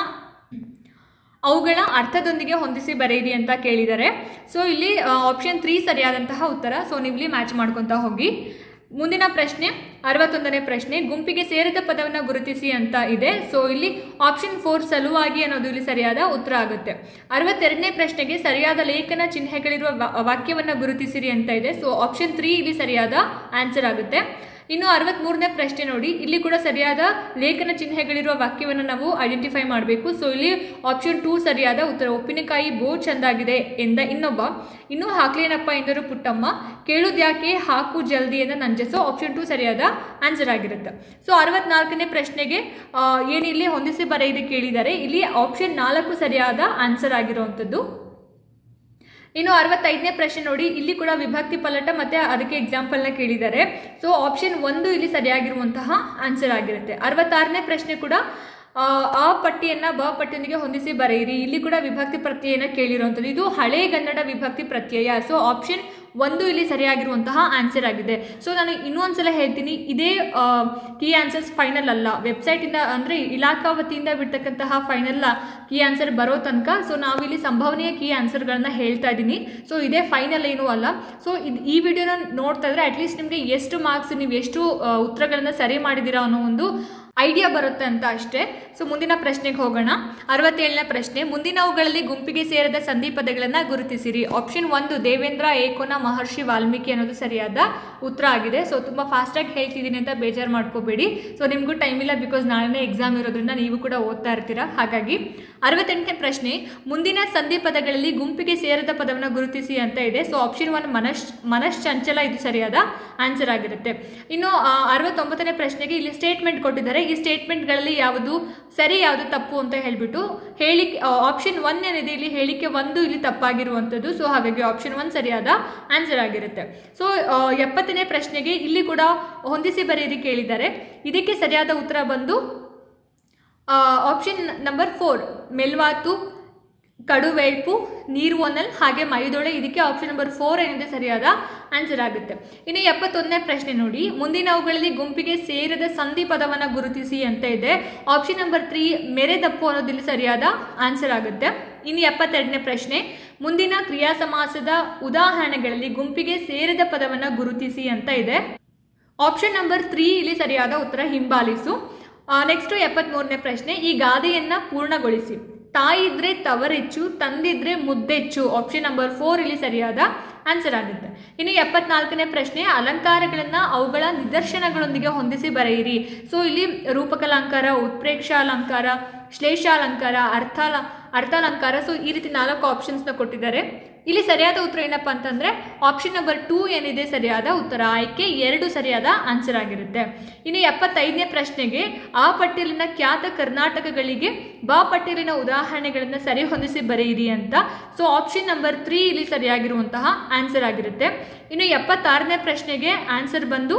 Speaker 1: ಅವುಗಳ ಅರ್ಥದೊಂದಿಗೆ ಹೊಂದಿಸಿ ಬರೆಯಿರಿ ಅಂತ ಕೇಳಿದ್ದಾರೆ ಸೊ ಇಲ್ಲಿ ಆಪ್ಷನ್ ತ್ರೀ ಸರಿಯಾದಂತಹ ಉತ್ತರ ಸೊ ನೀವು ಇಲ್ಲಿ ಮ್ಯಾಚ್ ಮಾಡ್ಕೊತಾ ಹೋಗಿ ಮುಂದಿನ ಪ್ರಶ್ನೆ ಅರವತ್ತೊಂದನೇ ಪ್ರಶ್ನೆ ಗುಂಪಿಗೆ ಸೇರಿದ ಪದವನ್ನು ಗುರುತಿಸಿ ಅಂತ ಇದೆ ಸೊ ಇಲ್ಲಿ ಆಪ್ಷನ್ ಫೋರ್ ಸಲುವಾಗಿ ಅನ್ನೋದು ಇಲ್ಲಿ ಸರಿಯಾದ ಉತ್ತರ ಆಗುತ್ತೆ ಅರವತ್ತೆರಡನೇ ಪ್ರಶ್ನೆಗೆ ಸರಿಯಾದ ಲೇಖನ ಚಿಹ್ನೆಗಳಿರುವ ವಾ- ವಾಕ್ಯವನ್ನು ಗುರುತಿಸಿರಿ ಅಂತ ಇದೆ ಸೊ ಆಪ್ಷನ್ ತ್ರೀ ಇಲ್ಲಿ ಸರಿಯಾದ ಆನ್ಸರ್ ಆಗುತ್ತೆ ಇನ್ನು ಅರವತ್ಮೂರನೇ ಪ್ರಶ್ನೆ ನೋಡಿ ಇಲ್ಲಿ ಕೂಡ ಸರಿಯಾದ ಲೇಖನ ಚಿಹ್ನೆಗಳಿರುವ ವಾಕ್ಯವನ್ನು ನಾವು ಐಡೆಂಟಿಫೈ ಮಾಡಬೇಕು ಸೊ ಇಲ್ಲಿ ಆಪ್ಷನ್ ಟೂ ಸರಿಯಾದ ಉತ್ತರ ಉಪ್ಪಿನಕಾಯಿ ಬೋ ಚಂದಾಗಿದೆ ಎಂದ ಇನ್ನೊಬ್ಬ ಇನ್ನೂ ಹಾಕ್ಲೇನಪ್ಪ ಎಂದರು ಪುಟ್ಟಮ್ಮ ಕೇಳುದ್ಯಾಕೆ ಹಾಕು ಜಲ್ದಿ ಎಂದ ನಂಜೆ ಸೊ ಆಪ್ಷನ್ ಟೂ ಸರಿಯಾದ ಆನ್ಸರ್ ಆಗಿರುತ್ತೆ ಸೊ ಅರವತ್ನಾಲ್ಕನೇ ಪ್ರಶ್ನೆಗೆ ಆ, ಏನಿಲ್ಲಿ ಹೊಂದಿಸಿ ಬರೆಯಿರಿ ಕೇಳಿದ್ದಾರೆ ಇಲ್ಲಿ ಆಪ್ಷನ್ ನಾಲ್ಕು ಸರಿಯಾದ ಆನ್ಸರ್ ಆಗಿರುವಂಥದ್ದು ಇನ್ನು ಅರವತ್ತೈದನೇ ಪ್ರಶ್ನೆ ನೋಡಿ ಇಲ್ಲಿ ಕೂಡ ವಿಭಕ್ತಿ ಪಲ್ಲಟ ಮತ್ತೆ ಅದಕ್ಕೆ ಎಕ್ಸಾಂಪಲ್ನ ಕೇಳಿದ್ದಾರೆ ಸೊ ಆಪ್ಷನ್ ಒಂದು ಇಲ್ಲಿ ಸರಿಯಾಗಿರುವಂತಹ ಆನ್ಸರ್ ಆಗಿರುತ್ತೆ ಅರವತ್ತಾರನೇ ಪ್ರಶ್ನೆ ಕೂಡ ಆ, ಆ ಪಟ್ಟಿಯನ್ನ ಬ ಪಟ್ಟಿಯೊಂದಿಗೆ ಹೊಂದಿಸಿ ಬರೆಯಿರಿ ಇಲ್ಲಿ ಕೂಡ ವಿಭಕ್ತಿ ಪ್ರತ್ಯಯನ ಕೇಳಿರುವಂಥದ್ದು ಇದು ಹಳೆ ಕನ್ನಡ ವಿಭಕ್ತಿ ಪ್ರತ್ಯಯ ಸೊ ಆಪ್ಷನ್ ಒಂದು ಇಲ್ಲಿ ಸರಿಯಾಗಿರುವಂತಹ ಆನ್ಸರ್ ಆಗಿದೆ ಸೊ ನಾನು ಇನ್ನೊಂದ್ಸಲ ಹೇಳ್ತೀನಿ ಇದೇ ಕೀ ಆನ್ಸರ್ಸ್ ಫೈನಲ್ ಅಲ್ಲ ವೆಬ್ಸೈಟಿಂದ ಅಂದರೆ ಇಲಾಖಾ ವತಿಯಿಂದ ಬಿಡ್ತಕ್ಕಂತಹ ಫೈನಲ್ ಕೀ ಆನ್ಸರ್ ಬರೋ ತನಕ ಸೊ ನಾವಿಲ್ಲಿ ಸಂಭವನೀಯ ಕೀ ಆನ್ಸರ್ಗಳನ್ನ ಹೇಳ್ತಾ ಇದ್ದೀನಿ ಸೊ ಇದೇ ಫೈನಲ್ ಏನೂ ಅಲ್ಲ ಸೊ ಇದು ಈ ವಿಡಿಯೋನ ನೋಡ್ತಾ ಇದ್ರೆ ಅಟ್ಲೀಸ್ಟ್ ನಿಮಗೆ ಎಷ್ಟು ಮಾರ್ಕ್ಸ್ ನೀವು ಎಷ್ಟು ಆ, ಉತ್ತರಗಳನ್ನ ಸರಿ ಮಾಡಿದ್ದೀರಾ ಅನ್ನೋ ಒಂದು ಐಡಿಯಾ ಬರುತ್ತೆ ಅಂತ ಅಷ್ಟೇ ಸೊ ಮುಂದಿನ ಪ್ರಶ್ನೆಗೆ ಹೋಗೋಣ ಅರವತ್ತೇಳನೇ ಪ್ರಶ್ನೆ ಮುಂದಿನವುಗಳಲ್ಲಿ ಗುಂಪಿಗೆ ಸೇರದ ಸಂಧಿ ಪದಗಳನ್ನು ಗುರುತಿಸಿರಿ ಆಪ್ಷನ್ ಒಂದು ದೇವೇಂದ್ರ ಏಕೋನ ಮಹರ್ಷಿ ವಾಲ್ಮೀಕಿ ಅನ್ನೋದು ಸರಿಯಾದ ಉತ್ತರ ಆಗಿದೆ ಸೊ ತುಂಬ ಫಾಸ್ಟಾಗಿ ಹೇಳ್ತಿದ್ದೀನಿ ಅಂತ ಬೇಜಾರು ಮಾಡ್ಕೋಬೇಡಿ ಸೊ ನಿಮಗೂ ಟೈಮ್ ಇಲ್ಲ ಬಿಕಾಸ್ ನಾಳೆನೇ ಎಕ್ಸಾಮ್ ಇರೋದ್ರಿಂದ ನೀವು ಕೂಡ ಓದ್ತಾ ಇರ್ತೀರಾ ಹಾಗಾಗಿ ಅರವತ್ತೆಂಟನೇ ಪ್ರಶ್ನೆ ಮುಂದಿನ ಸಂಧಿ ಪದಗಳಲ್ಲಿ ಗುಂಪಿಗೆ ಸೇರದ ಪದವನ್ನು ಗುರುತಿಸಿ ಅಂತ ಇದೆ ಸೊ ಆಪ್ಷನ್ ಒನ್ ಮನಶ್ ಮನಶ್ಚಂಚಲ ಇದು ಸರಿಯಾದ ಆನ್ಸರ್ ಆಗಿರುತ್ತೆ ಇನ್ನು ಆ, ಅರವತ್ತೊಂಬತ್ತನೇ ಪ್ರಶ್ನೆಗೆ ಇಲ್ಲಿ ಸ್ಟೇಟ್ಮೆಂಟ್ ಕೊಟ್ಟಿದ್ದಾರೆ ಈ ಸ್ಟೇಟ್ಮೆಂಟ್ಗಳಲ್ಲಿ ಯಾವುದು ಸರಿ ಯಾವುದು ತಪ್ಪು ಅಂತ ಹೇಳ್ಬಿಟ್ಟು ಹೇಳಿಕೆ ಆಪ್ಷನ್ ಒನ್ ಏನಿದೆ ಇಲ್ಲಿ ಹೇಳಿಕೆ ಒಂದು ಇಲ್ಲಿ ತಪ್ಪಾಗಿರುವಂಥದ್ದು ಸೊ ಹಾಗಾಗಿ ಆಪ್ಷನ್ ಒನ್ ಸರಿಯಾದ ಆನ್ಸರ್ ಆಗಿರುತ್ತೆ ಸೊ ಎಪ್ಪತ್ತನೇ ಪ್ರಶ್ನೆಗೆ ಇಲ್ಲಿ ಕೂಡ ಹೊಂದಿಸಿ ಬರೆಯಿರಿ ಕೇಳಿದ್ದಾರೆ ಇದಕ್ಕೆ ಸರಿಯಾದ ಉತ್ತರ ಬಂದು ಆಪ್ಷನ್ ನಂಬರ್ ಫೋರ್ ಮೆಲ್ವಾತು ಕಡುವೆಳ್ಪು ನೀರ್ವೊನಲ್ ಹಾಗೆ ಮೈದೊಳೆ ಇದಕ್ಕೆ ಆಪ್ಷನ್ ನಂಬರ್ ಫೋರ್ ಏನಿದೆ ಸರಿಯಾದ ಆನ್ಸರ್ ಆಗುತ್ತೆ ಇನ್ನು ಎಪ್ಪತ್ತೊಂದನೇ ಪ್ರಶ್ನೆ ನೋಡಿ ಮುಂದಿನವುಗಳಲ್ಲಿ ಗುಂಪಿಗೆ ಸೇರದ ಸಂಧಿ ಪದವನ್ನು ಗುರುತಿಸಿ ಅಂತ ಇದೆ ಆಪ್ಷನ್ ನಂಬರ್ ತ್ರೀ ಮೆರೆದಪ್ಪು ಅನ್ನೋದಿಲ್ಲಿ ಸರಿಯಾದ ಆನ್ಸರ್ ಆಗುತ್ತೆ ಇನ್ನು ಎಪ್ಪತ್ತೆರಡನೇ ಪ್ರಶ್ನೆ ಮುಂದಿನ ಕ್ರಿಯಾ ಸಮಾಸದ ಉದಾಹರಣೆಗಳಲ್ಲಿ ಗುಂಪಿಗೆ ಸೇರದ ಪದವನ್ನು ಗುರುತಿಸಿ ಅಂತ ಇದೆ ಆಪ್ಷನ್ ನಂಬರ್ ತ್ರೀ ಇಲ್ಲಿ ಸರಿಯಾದ ಉತ್ತರ ಹಿಂಬಾಲಿಸು ನೆಕ್ಸ್ಟ್ ಎಪ್ಪತ್ಮೂರನೇ ಪ್ರಶ್ನೆ ಈ ಗಾದೆಯನ್ನ ಪೂರ್ಣಗೊಳಿಸಿ ತಾಯಿದ್ರೆ ತವರೆಚ್ಚು ತಂದಿದ್ರೆ ಮುದ್ದೆಚ್ಚು ಆಪ್ಷನ್ ನಂಬರ್ ಫೋರ್ ಇಲ್ಲಿ ಸರಿಯಾದ ಆನ್ಸರ್ ಆಗುತ್ತೆ ಇನ್ನು ಎಪ್ಪತ್ನಾಲ್ಕನೇ ಪ್ರಶ್ನೆ ಅಲಂಕಾರಗಳನ್ನ ಅವುಗಳ ನಿದರ್ಶನಗಳೊಂದಿಗೆ ಹೊಂದಿಸಿ ಬರೆಯಿರಿ ಸೊ ಇಲ್ಲಿ ರೂಪಕಲಾಂಕಾರ ಉತ್ಪ್ರೇಕ್ಷಾಲಂಕಾರ ಶ್ಲೇಷಾಲಂಕಾರ ಅರ್ಥಾಲ ಅರ್ಥಾಲಂಕಾರ ಸೊ ಈ ರೀತಿ ನಾಲ್ಕು ಆಪ್ಷನ್ಸ್ನ ಕೊಟ್ಟಿದ್ದಾರೆ ಇಲ್ಲಿ ಸರಿಯಾದ ಉತ್ತರ ಏನಪ್ಪ ಅಂತಂದ್ರೆ ಆಪ್ಷನ್ ನಂಬರ್ ಟೂ ಏನಿದೆ ಸರಿಯಾದ ಉತ್ತರ ಆಯ್ಕೆ ಎರಡು ಸರಿಯಾದ ಆನ್ಸರ್ ಆಗಿರುತ್ತೆ ಇನ್ನು ಎಪ್ಪತ್ತೈದನೇ ಪ್ರಶ್ನೆಗೆ ಆ ಪಟ್ಟಿಯಲಿನ ಖ್ಯಾತ ಕರ್ನಾಟಕಗಳಿಗೆ ಬಾ ಪಟ್ಟಿಯಲಿನ ಉದಾಹರಣೆಗಳನ್ನು ಸರಿ ಹೊಂದಿಸಿ ಬರೆಯಿರಿ ಅಂತ ಸೊ ಆಪ್ಷನ್ ನಂಬರ್ ತ್ರೀ ಇಲ್ಲಿ ಸರಿಯಾಗಿರುವಂತಹ ಆನ್ಸರ್ ಆಗಿರುತ್ತೆ ಇನ್ನು ಎಪ್ಪತ್ತಾರನೇ ಪ್ರಶ್ನೆಗೆ ಆನ್ಸರ್ ಬಂದು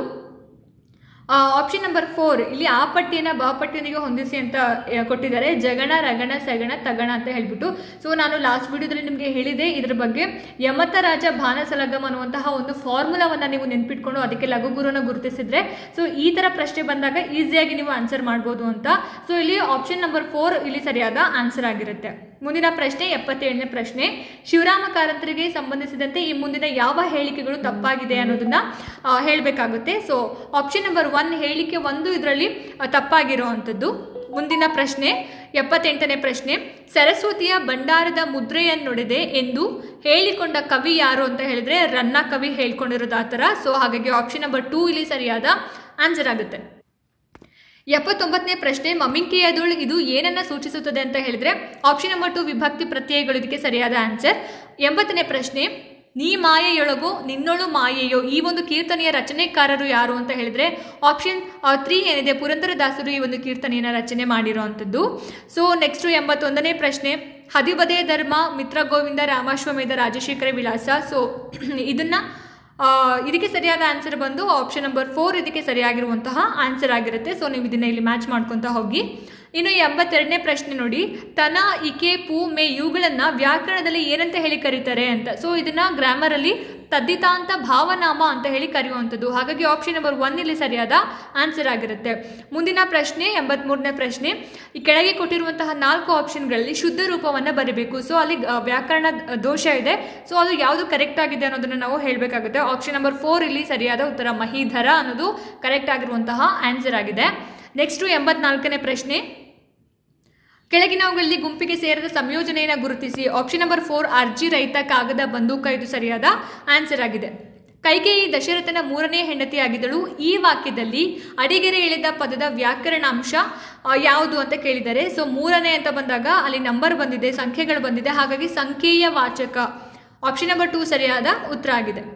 Speaker 1: ಆಪ್ಷನ್ ನಂಬರ್ ಫೋರ್ ಇಲ್ಲಿ ಆ ಪಟ್ಟಿಯನ್ನು ಬಾ ಪಟ್ಟಿಯೊಂದಿಗೆ ಹೊಂದಿಸಿ ಅಂತ ಆ, ಕೊಟ್ಟಿದ್ದಾರೆ ಜಗಣ ರಗಣ ಸಗಣ ತಗಣ ಅಂತ ಹೇಳ್ಬಿಟ್ಟು ಸೊ ನಾನು ಲಾಸ್ಟ್ ವಿಡಿಯೋದಲ್ಲಿ ನಿಮಗೆ ಹೇಳಿದೆ ಇದ್ರ ಬಗ್ಗೆ ಯಮತ ರಾಜ ಭಾನಸಲಗಮ್ ಅನ್ನುವಂತಹ ಒಂದು ಫಾರ್ಮುಲಾವನ್ನು ನೀವು ನೆನ್ಪಿಟ್ಕೊಂಡು ಅದಕ್ಕೆ ಲಘುಗುರುನ ಗುರುತಿಸಿದ್ರೆ ಸೊ ಈ ಥರ ಪ್ರಶ್ನೆ ಬಂದಾಗ ಈಸಿಯಾಗಿ ನೀವು ಆನ್ಸರ್ ಮಾಡ್ಬೋದು ಅಂತ ಸೊ ಇಲ್ಲಿ ಆಪ್ಷನ್ ನಂಬರ್ ಫೋರ್ ಇಲ್ಲಿ ಸರಿಯಾದ ಆನ್ಸರ್ ಆಗಿರುತ್ತೆ ಮುಂದಿನ ಪ್ರಶ್ನೆ ಎಪ್ಪತ್ತೇಳನೇ ಪ್ರಶ್ನೆ ಶಿವರಾಮ ಕಾರಂತರಿಗೆ ಸಂಬಂಧಿಸಿದಂತೆ ಈ ಮುಂದಿನ ಯಾವ ಹೇಳಿಕೆಗಳು ತಪ್ಪಾಗಿದೆ ಅನ್ನೋದನ್ನ ಹೇಳಬೇಕಾಗುತ್ತೆ ಸೊ ಆಪ್ಷನ್ ನಂಬರ್ ಒನ್ ಹೇಳಿಕೆ ಒಂದು ಇದರಲ್ಲಿ ತಪ್ಪಾಗಿರುವಂಥದ್ದು ಮುಂದಿನ ಪ್ರಶ್ನೆ ಎಪ್ಪತ್ತೆಂಟನೇ ಪ್ರಶ್ನೆ ಸರಸ್ವತಿಯ ಭಂಡಾರದ ಮುದ್ರೆಯನ್ನೊಡೆದೆ ಎಂದು ಹೇಳಿಕೊಂಡ ಕವಿ ಯಾರು ಅಂತ ಹೇಳಿದ್ರೆ ರನ್ನ ಕವಿ ಹೇಳ್ಕೊಂಡಿರೋದು ಆ ಥರ ಸೊ ಹಾಗಾಗಿ ಆಪ್ಷನ್ ನಂಬರ್ ಟೂ ಇಲ್ಲಿ ಸರಿಯಾದ ಆನ್ಸರ್ ಆಗುತ್ತೆ ಎಪ್ಪತ್ತೊಂಬತ್ತನೇ ಪ್ರಶ್ನೆ ಮಮಿಂಕಿಯದೊಳ್ ಇದು ಏನನ್ನ ಸೂಚಿಸುತ್ತದೆ ಅಂತ ಹೇಳಿದ್ರೆ ಆಪ್ಷನ್ ನಂಬರ್ ಟು ವಿಭಕ್ತಿ ಪ್ರತ್ಯಯಗಳು ಇದಕ್ಕೆ ಸರಿಯಾದ ಆನ್ಸರ್ ಎಂಬತ್ತನೇ ಪ್ರಶ್ನೆ ನೀ ಮಾಯೆಯೊಳಗು ನಿನ್ನೊಳು ಮಾಯೆಯೋ ಈ ಒಂದು ಕೀರ್ತನೆಯ ರಚನೆಕಾರರು ಯಾರು ಅಂತ ಹೇಳಿದ್ರೆ ಆಪ್ಷನ್ ತ್ರೀ ಏನಿದೆ ಪುರಂದರದಾಸರು ಈ ಒಂದು ಕೀರ್ತನೆಯನ್ನು ರಚನೆ ಮಾಡಿರುವಂಥದ್ದು ಸೊ ನೆಕ್ಸ್ಟ್ ಎಂಬತ್ತೊಂದನೇ ಪ್ರಶ್ನೆ ಹದಿಬದೆಯ ಧರ್ಮ ಮಿತ್ರ ಗೋವಿಂದ ರಾಮಾಶ್ವಮೇಧ ರಾಜಶೇಖರ ವಿಲಾಸ ಸೊ ಇದನ್ನ ಆ, ಇದಕ್ಕೆ ಸರಿಯಾದ ಆನ್ಸರ್ ಬಂದು ಆಪ್ಷನ್ ನಂಬರ್ ಫೋರ್ ಇದಕ್ಕೆ ಸರಿಯಾಗಿರುವಂತಹ ಆನ್ಸರ್ ಆಗಿರುತ್ತೆ ಸೊ ನೀವು ಇದನ್ನ ಇಲ್ಲಿ ಮ್ಯಾಚ್ ಮಾಡ್ಕೊತಾ ಹೋಗಿ ಇನ್ನು ಎಂಬತ್ತೆರಡನೇ ಪ್ರಶ್ನೆ ನೋಡಿ ತನ ಇಕೆ ಪೂ ಮೇ ಇವುಗಳನ್ನ ವ್ಯಾಕರಣದಲ್ಲಿ ಏನಂತ ಹೇಳಿ ಕರೀತಾರೆ ಅಂತ ಸೊ ಇದನ್ನ ಗ್ರಾಮರಲ್ಲಿ ತದ್ದಿತಾಂತ ಭಾವನಾಮ ಅಂತ ಹೇಳಿ ಕರೆಯುವಂಥದ್ದು ಹಾಗಾಗಿ ಆಪ್ಷನ್ ನಂಬರ್ ಒನ್ ಇಲ್ಲಿ ಸರಿಯಾದ ಆನ್ಸರ್ ಆಗಿರುತ್ತೆ ಮುಂದಿನ ಪ್ರಶ್ನೆ ಎಂಬತ್ಮೂರನೇ ಪ್ರಶ್ನೆ ಈ ಕೆಳಗೆ ಕೊಟ್ಟಿರುವಂತಹ ನಾಲ್ಕು ಆಪ್ಷನ್ಗಳಲ್ಲಿ ಶುದ್ಧ ರೂಪವನ್ನು ಬರೀಬೇಕು ಸೊ ಅಲ್ಲಿ ಆ, ವ್ಯಾಕರಣ ದೋಷ ಇದೆ ಸೊ ಅದು ಯಾವುದು ಕರೆಕ್ಟ್ ಆಗಿದೆ ಅನ್ನೋದನ್ನ ನಾವು ಹೇಳಬೇಕಾಗುತ್ತೆ ಆಪ್ಷನ್ ನಂಬರ್ ಫೋರ್ ಇಲ್ಲಿ ಸರಿಯಾದ ಉತ್ತರ ಮಹಿಧರ ಅನ್ನೋದು ಕರೆಕ್ಟ್ ಆಗಿರುವಂತಹ ಆನ್ಸರ್ ಆಗಿದೆ ನೆಕ್ಸ್ಟು ಎಂಬತ್ನಾಲ್ಕನೇ ಪ್ರಶ್ನೆ ಕೆಳಗಿನವುಗಳಲ್ಲಿ ಗುಂಪಿಗೆ ಸೇರದ ಸಂಯೋಜನೆಯನ್ನು ಗುರುತಿಸಿ ಆಪ್ಷನ್ ನಂಬರ್ ಫೋರ್ ಅರ್ಜಿ ರಹಿತ ಕಾಗದ ಬಂದೂಕ ಇದು ಸರಿಯಾದ ಆನ್ಸರ್ ಆಗಿದೆ ಕೈಕೇಯಿ ದಶರಥನ ಮೂರನೇ ಹೆಂಡತಿಯಾಗಿದ್ದಳು ಈ ವಾಕ್ಯದಲ್ಲಿ ಅಡಿಗೆರೆ ಎಳೆದ ಪದದ ವ್ಯಾಕರಣಾಂಶ ಆ, ಯಾವುದು ಅಂತ ಕೇಳಿದ್ದಾರೆ ಸೊ ಮೂರನೇ ಅಂತ ಬಂದಾಗ ಅಲ್ಲಿ ನಂಬರ್ ಬಂದಿದೆ ಸಂಖ್ಯೆಗಳು ಬಂದಿದೆ ಹಾಗಾಗಿ ಸಂಖ್ಯೆಯ ವಾಚಕ ಆಪ್ಷನ್ ನಂಬರ್ ಟೂ ಸರಿಯಾದ ಉತ್ತರ ಆಗಿದೆ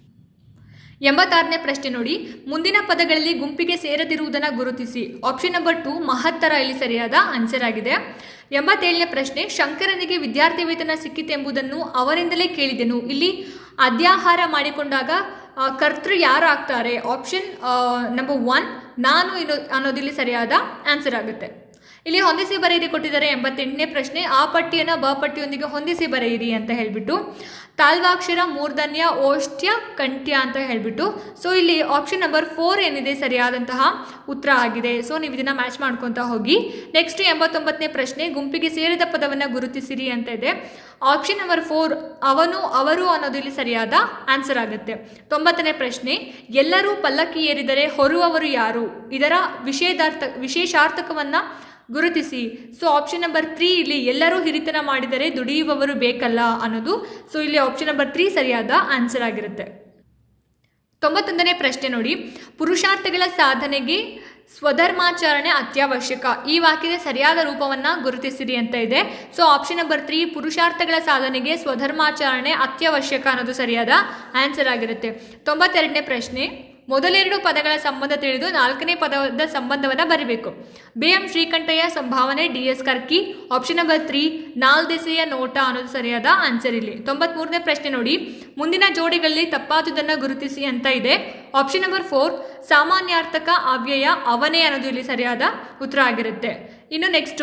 Speaker 1: ಎಂಬತ್ತಾರನೇ ಪ್ರಶ್ನೆ ನೋಡಿ ಮುಂದಿನ ಪದಗಳಲ್ಲಿ ಗುಂಪಿಗೆ ಸೇರದಿರುವುದನ್ನು ಗುರುತಿಸಿ ಆಪ್ಷನ್ ನಂಬರ್ ಟು ಮಹತ್ತರ ಇಲ್ಲಿ ಸರಿಯಾದ ಆನ್ಸರ್ ಆಗಿದೆ ಎಂಬತ್ತೇಳನೇ ಪ್ರಶ್ನೆ ಶಂಕರನಿಗೆ ವಿದ್ಯಾರ್ಥಿ ವೇತನ ಸಿಕ್ಕಿತೆಂಬುದನ್ನು ಅವರಿಂದಲೇ ಕೇಳಿದೆನು ಇಲ್ಲಿ ಅದ್ಯಾಹಾರ ಮಾಡಿಕೊಂಡಾಗ ಆ, ಕರ್ತೃ ಯಾರು ಆಗ್ತಾರೆ ಆಪ್ಷನ್ ನಂಬರ್ ಒನ್ ನಾನು ಇನ್ನು ಅನ್ನೋದಿಲ್ಲಿ ಸರಿಯಾದ ಆನ್ಸರ್ ಆಗುತ್ತೆ ಇಲ್ಲಿ ಹೊಂದಿಸಿ ಬರೆಯಿರಿ ಕೊಟ್ಟಿದ್ದಾರೆ ಎಂಬತ್ತೆಂಟನೇ ಪ್ರಶ್ನೆ ಆ ಪಟ್ಟಿಯನ್ನು ಬ ಪಟ್ಟಿಯೊಂದಿಗೆ ಹೊಂದಿಸಿ ಬರೆಯಿರಿ ಅಂತ ಹೇಳ್ಬಿಟ್ಟು ತಾಲ್ವಾಕ್ಷರ ಮೂರ್ಧನ್ಯ ಓಷ್ಟ್ಯ ಕಂಠ್ಯ ಅಂತ ಹೇಳ್ಬಿಟ್ಟು ಸೊ ಇಲ್ಲಿ ಆಪ್ಷನ್ ನಂಬರ್ ಫೋರ್ ಏನಿದೆ ಸರಿಯಾದಂತಹ ಉತ್ತರ ಆಗಿದೆ ಸೊ ನೀವು ಇದನ್ನ ಮ್ಯಾಚ್ ಮಾಡ್ಕೊತಾ ಹೋಗಿ ನೆಕ್ಸ್ಟ್ ಎಂಬತ್ತೊಂಬತ್ತನೇ ಪ್ರಶ್ನೆ ಗುಂಪಿಗೆ ಸೇರಿದ ಪದವನ್ನು ಗುರುತಿಸಿರಿ ಅಂತ ಇದೆ ಆಪ್ಷನ್ ನಂಬರ್ ಫೋರ್ ಅವನು ಅವರು ಅನ್ನೋದು ಇಲ್ಲಿ ಸರಿಯಾದ ಆನ್ಸರ್ ಆಗುತ್ತೆ ತೊಂಬತ್ತನೇ ಪ್ರಶ್ನೆ ಎಲ್ಲರೂ ಪಲ್ಲಕ್ಕಿ ಏರಿದರೆ ಹೊರುವವರು ಯಾರು ಇದರ ವಿಷೇದಾರ್ಥ ವಿಶೇಷಾರ್ಥಕವನ್ನ ಗುರುತಿಸಿ ಸೊ ಆಪ್ಷನ್ ನಂಬರ್ ತ್ರೀ ಇಲ್ಲಿ ಎಲ್ಲರೂ ಹಿರಿತನ ಮಾಡಿದರೆ ದುಡಿಯುವವರು ಬೇಕಲ್ಲ ಅನ್ನೋದು ಸೊ ಇಲ್ಲಿ ಆಪ್ಷನ್ ನಂಬರ್ ತ್ರೀ ಸರಿಯಾದ ಆನ್ಸರ್ ಆಗಿರುತ್ತೆ ತೊಂಬತ್ತೊಂದನೇ ಪ್ರಶ್ನೆ ನೋಡಿ ಪುರುಷಾರ್ಥಗಳ ಸಾಧನೆಗೆ ಸ್ವಧರ್ಮಾಚರಣೆ ಅತ್ಯವಶ್ಯಕ ಈ ವಾಕ್ಯದ ಸರಿಯಾದ ರೂಪವನ್ನು ಗುರುತಿಸಿರಿ ಅಂತ ಇದೆ ಸೊ ಆಪ್ಷನ್ ನಂಬರ್ ತ್ರೀ ಪುರುಷಾರ್ಥಗಳ ಸಾಧನೆಗೆ ಸ್ವಧರ್ಮಾಚರಣೆ ಅತ್ಯವಶ್ಯಕ ಅನ್ನೋದು ಸರಿಯಾದ ಆನ್ಸರ್ ಆಗಿರುತ್ತೆ ತೊಂಬತ್ತೆರಡನೇ ಪ್ರಶ್ನೆ ಮೊದಲೆರಡು ಪದಗಳ ಸಂಬಂಧ ತಿಳಿದು ನಾಲ್ಕನೇ ಪದದ ಸಂಬಂಧವನ್ನು ಬರಿಬೇಕು ಬಿ ಎಂ ಶ್ರೀಕಂಠಯ್ಯ ಸಂಭಾವನೆ D S Karki option number three ನಾಲ್ದೆಸೆಯ ನೋಟ ಅನ್ನೋದು ಸರಿಯಾದ ಆನ್ಸರ್ ಇಲ್ಲಿ ತೊಂಬತ್ಮೂರನೇ ಪ್ರಶ್ನೆ ನೋಡಿ ಮುಂದಿನ ಜೋಡಿಗಳಲ್ಲಿ ತಪ್ಪಾದುದನ್ನು ಗುರುತಿಸಿ ಅಂತ ಇದೆ ಆಪ್ಷನ್ ನಂಬರ್ ಫೋರ್ ಸಾಮಾನ್ಯಾರ್ಥಕ ಅವ್ಯಯ ಅವನೇ ಅನ್ನೋದು ಇಲ್ಲಿ ಸರಿಯಾದ ಉತ್ತರ ಆಗಿರುತ್ತೆ ಇನ್ನು ನೆಕ್ಸ್ಟು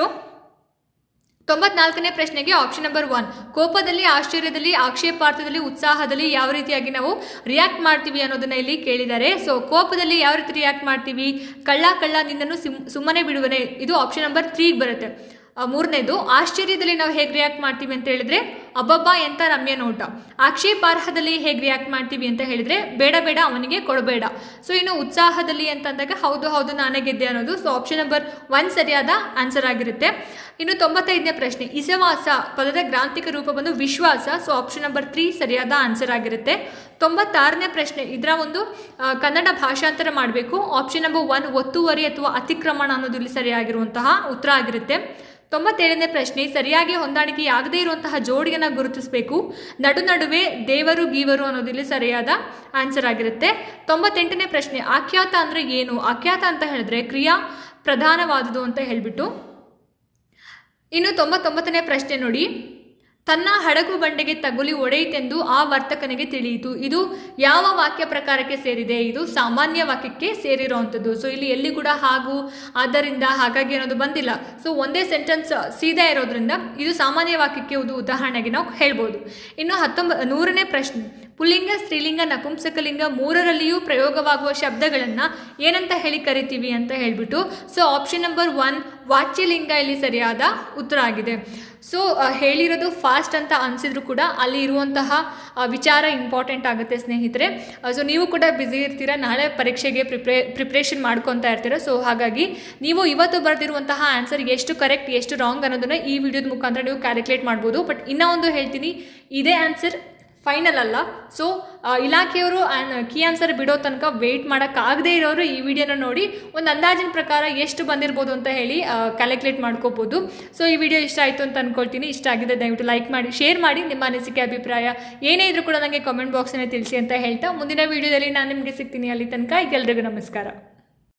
Speaker 1: ತೊಂಬತ್ನಾಲ್ಕನೇ ಪ್ರಶ್ನೆಗೆ ಆಪ್ಷನ್ ನಂಬರ್ ಒನ್ ಕೋಪದಲ್ಲಿ ಆಶ್ಚರ್ಯದಲ್ಲಿ ಆಕ್ಷೇಪಾರ್ಥದಲ್ಲಿ ಉತ್ಸಾಹದಲ್ಲಿ ಯಾವ ರೀತಿಯಾಗಿ ನಾವು ರಿಯಾಕ್ಟ್ ಮಾಡ್ತೀವಿ ಅನ್ನೋದನ್ನ ಇಲ್ಲಿ ಕೇಳಿದ್ದಾರೆ ಸೊ ಕೋಪದಲ್ಲಿ ಯಾವ ರೀತಿ ರಿಯಾಕ್ಟ್ ಮಾಡ್ತೀವಿ ಕಳ್ಳ ಕಳ್ಳ ನಿನ್ನನ್ನು ಸಿಮ್ ಸುಮ್ಮನೆ ಬಿಡುವನೆ ಇದು ಆಪ್ಷನ್ ನಂಬರ್ ತ್ರೀಗೆ ಬರುತ್ತೆ ಆ, ಮೂರನೇದು ಆಶ್ಚರ್ಯದಲ್ಲಿ ನಾವು ಹೇಗೆ ರಿಯಾಕ್ಟ್ ಮಾಡ್ತೀವಿ ಅಂತ ಹೇಳಿದ್ರೆ ಅಬ್ಬಬ್ಬ ಎಂತ ರಮ್ಯ ನೋಟ ಆಕ್ಷೇಪಾರ್ಹದಲ್ಲಿ ಹೇಗೆ ರಿಯಾಕ್ಟ್ ಮಾಡ್ತೀವಿ ಅಂತ ಹೇಳಿದ್ರೆ ಬೇಡ ಬೇಡ ಅವನಿಗೆ ಕೊಡಬೇಡ ಸೊ ಇನ್ನು ಉತ್ಸಾಹದಲ್ಲಿ ಅಂತ ಅಂದಾಗ ಹೌದು ಹೌದು ನಾನೇ ಗೆದ್ದೆ ಅನ್ನೋದು ಸೊ ಆಪ್ಷನ್ ನಂಬರ್ ಒನ್ ಸರಿಯಾದ ಆನ್ಸರ್ ಆಗಿರುತ್ತೆ ಇನ್ನು ತೊಂಬತ್ತೈದನೇ ಪ್ರಶ್ನೆ ಇಸವಾಸ ಪದದ ಗ್ರಾಂಥಿಕ ರೂಪ ಬಂದು ವಿಶ್ವಾಸ ಸೊ ಆಪ್ಷನ್ ನಂಬರ್ ತ್ರೀ ಸರಿಯಾದ ಆನ್ಸರ್ ಆಗಿರುತ್ತೆ ತೊಂಬತ್ತಾರನೇ ಪ್ರಶ್ನೆ ಇದರ ಒಂದು ಆ, ಕನ್ನಡ ಭಾಷಾಂತರ ಮಾಡಬೇಕು ಆಪ್ಷನ್ ನಂಬರ್ ಒನ್ ಒತ್ತುವರಿ ಅಥವಾ ಅತಿಕ್ರಮಣ ಅನ್ನೋದು ಇಲ್ಲಿ ಸರಿಯಾಗಿರುವಂತಹ ಉತ್ತರ ಆಗಿರುತ್ತೆ ತೊಂಬತ್ತೇಳನೇ ಪ್ರಶ್ನೆ ಸರಿಯಾಗಿ ಹೊಂದಾಣಿಕೆಯಾಗದೇ ಇರುವಂತಹ ಜೋಡಿಯನ್ನು ಗುರುತಿಸಬೇಕು ನಡು ನಡುವೆ ದೇವರು ಗೀವರು ಅನ್ನೋದಿಲ್ಲಿ ಸರಿಯಾದ ಆನ್ಸರ್ ಆಗಿರುತ್ತೆ ತೊಂಬತ್ತೆಂಟನೇ ಪ್ರಶ್ನೆ ಆಖ್ಯಾತ ಅಂದರೆ ಏನು ಆಖ್ಯಾತ ಅಂತ ಹೇಳಿದ್ರೆ ಕ್ರಿಯಾ ಪ್ರಧಾನವಾದುದು ಅಂತ ಹೇಳಿಬಿಟ್ಟು ಇನ್ನು ತೊಂಬತ್ತೊಂಬತ್ತನೇ ಪ್ರಶ್ನೆ ನೋಡಿ ತನ್ನ ಹಡಗು ಬಂಡೆಗೆ ತಗುಲಿ ಒಡೆಯಿತೆಂದು ಆ ವರ್ತಕನಿಗೆ ತಿಳಿಯಿತು ಇದು ಯಾವ ವಾಕ್ಯ ಪ್ರಕಾರಕ್ಕೆ ಸೇರಿದೆ ಇದು ಸಾಮಾನ್ಯ ವಾಕ್ಯಕ್ಕೆ ಸೇರಿರುವಂಥದ್ದು ಸೊ ಇಲ್ಲಿ ಎಲ್ಲಿ ಕೂಡ ಹಾಗೂ ಆದ್ದರಿಂದ ಹಾಗಾಗಿ ಅನ್ನೋದು ಬಂದಿಲ್ಲ ಸೊ ಒಂದೇ ಸೆಂಟೆನ್ಸ್ ಸೀದಾ ಇರೋದ್ರಿಂದ ಇದು ಸಾಮಾನ್ಯ ವಾಕ್ಯಕ್ಕೆ ಒಂದು ಉದಾಹರಣೆಗೆ ನಾವು ಹೇಳ್ಬೋದು ಇನ್ನು ಹತ್ತೊಂಬ ನೂರನೇ ಪ್ರಶ್ನೆ ಪುಲ್ಲಿಂಗ ಸ್ತ್ರೀಲಿಂಗ ನಪುಂಸಕಲಿಂಗ ಮೂರರಲ್ಲಿಯೂ ಪ್ರಯೋಗವಾಗುವ ಶಬ್ದಗಳನ್ನು ಏನಂತ ಹೇಳಿ ಕರಿತೀವಿ ಅಂತ ಹೇಳ್ಬಿಟ್ಟು ಸೊ ಆಪ್ಷನ್ ನಂಬರ್ ಒನ್ ವಾಚ್ಯಲಿಂಗ ಇಲ್ಲಿ ಸರಿಯಾದ ಉತ್ತರ ಆಗಿದೆ ಸೊ ಹೇಳಿರೋದು ಫಾಸ್ಟ್ ಅಂತ ಅನಿಸಿದ್ರು ಕೂಡ ಅಲ್ಲಿ ಇರುವಂತಹ ಆ, ವಿಚಾರ ಇಂಪಾರ್ಟೆಂಟ್ ಆಗುತ್ತೆ ಸ್ನೇಹಿತರೆ ಸೊ ನೀವು ಕೂಡ ಬ್ಯುಸಿ ಇರ್ತೀರಾ ನಾಳೆ ಪರೀಕ್ಷೆಗೆ ಪ್ರಿಪ್ರೇ ಪ್ರಿಪ್ರೇಷನ್ ಮಾಡ್ಕೊತಾ ಇರ್ತೀರಾ ಸೊ ಹಾಗಾಗಿ ನೀವು ಇವತ್ತು ಬರೆದಿರುವಂತಹ ಆನ್ಸರ್ ಎಷ್ಟು ಕರೆಕ್ಟ್ ಎಷ್ಟು ರಾಂಗ್ ಅನ್ನೋದನ್ನು ಈ ವಿಡಿಯೋದ ಮುಖಾಂತರ ನೀವು ಕ್ಯಾಲ್ಕುಲೇಟ್ ಮಾಡ್ಬೋದು ಬಟ್ ಇನ್ನೂ ಒಂದು ಹೇಳ್ತೀನಿ ಇದೇ ಆನ್ಸರ್ ಫೈನಲ್ ಅಲ್ಲ ಸೊ ಇಲಾಖೆಯವರು ಕೀ ಆನ್ಸರ್ ಬಿಡೋ ತನಕ ವೆಯ್ಟ್ ಮಾಡೋಕ್ಕಾಗದೇ ಇರೋರು ಈ ವಿಡಿಯೋನ ನೋಡಿ ಒಂದು ಅಂದಾಜಿನ ಪ್ರಕಾರ ಎಷ್ಟು ಬಂದಿರ್ಬೋದು ಅಂತ ಹೇಳಿ ಕ್ಯಾಲ್ಕುಲೇಟ್ ಮಾಡ್ಕೋಬೋದು ಸೊ ಈ ವಿಡಿಯೋ ಇಷ್ಟ ಆಯಿತು ಅಂತ ಅಂದ್ಕೊಳ್ತೀನಿ ಇಷ್ಟ ಆಗಿದೆ ದಯವಿಟ್ಟು ಲೈಕ್ ಮಾಡಿ ಶೇರ್ ಮಾಡಿ ನಿಮ್ಮ ಅನಿಸಿಕೆ ಅಭಿಪ್ರಾಯ ಏನೇ ಇದ್ರೂ ಕೂಡ ನನಗೆ ಕಾಮೆಂಟ್ ಬಾಕ್ಸಲ್ಲಿ ತಿಳಿಸಿ ಅಂತ ಹೇಳ್ತಾ ಮುಂದಿನ ವಿಡಿಯೋದಲ್ಲಿ ನಾನು ನಿಮಗೆ ಸಿಗ್ತೀನಿ ಅಲ್ಲಿ ತನಕ ಎಲ್ರಿಗೂ ನಮಸ್ಕಾರ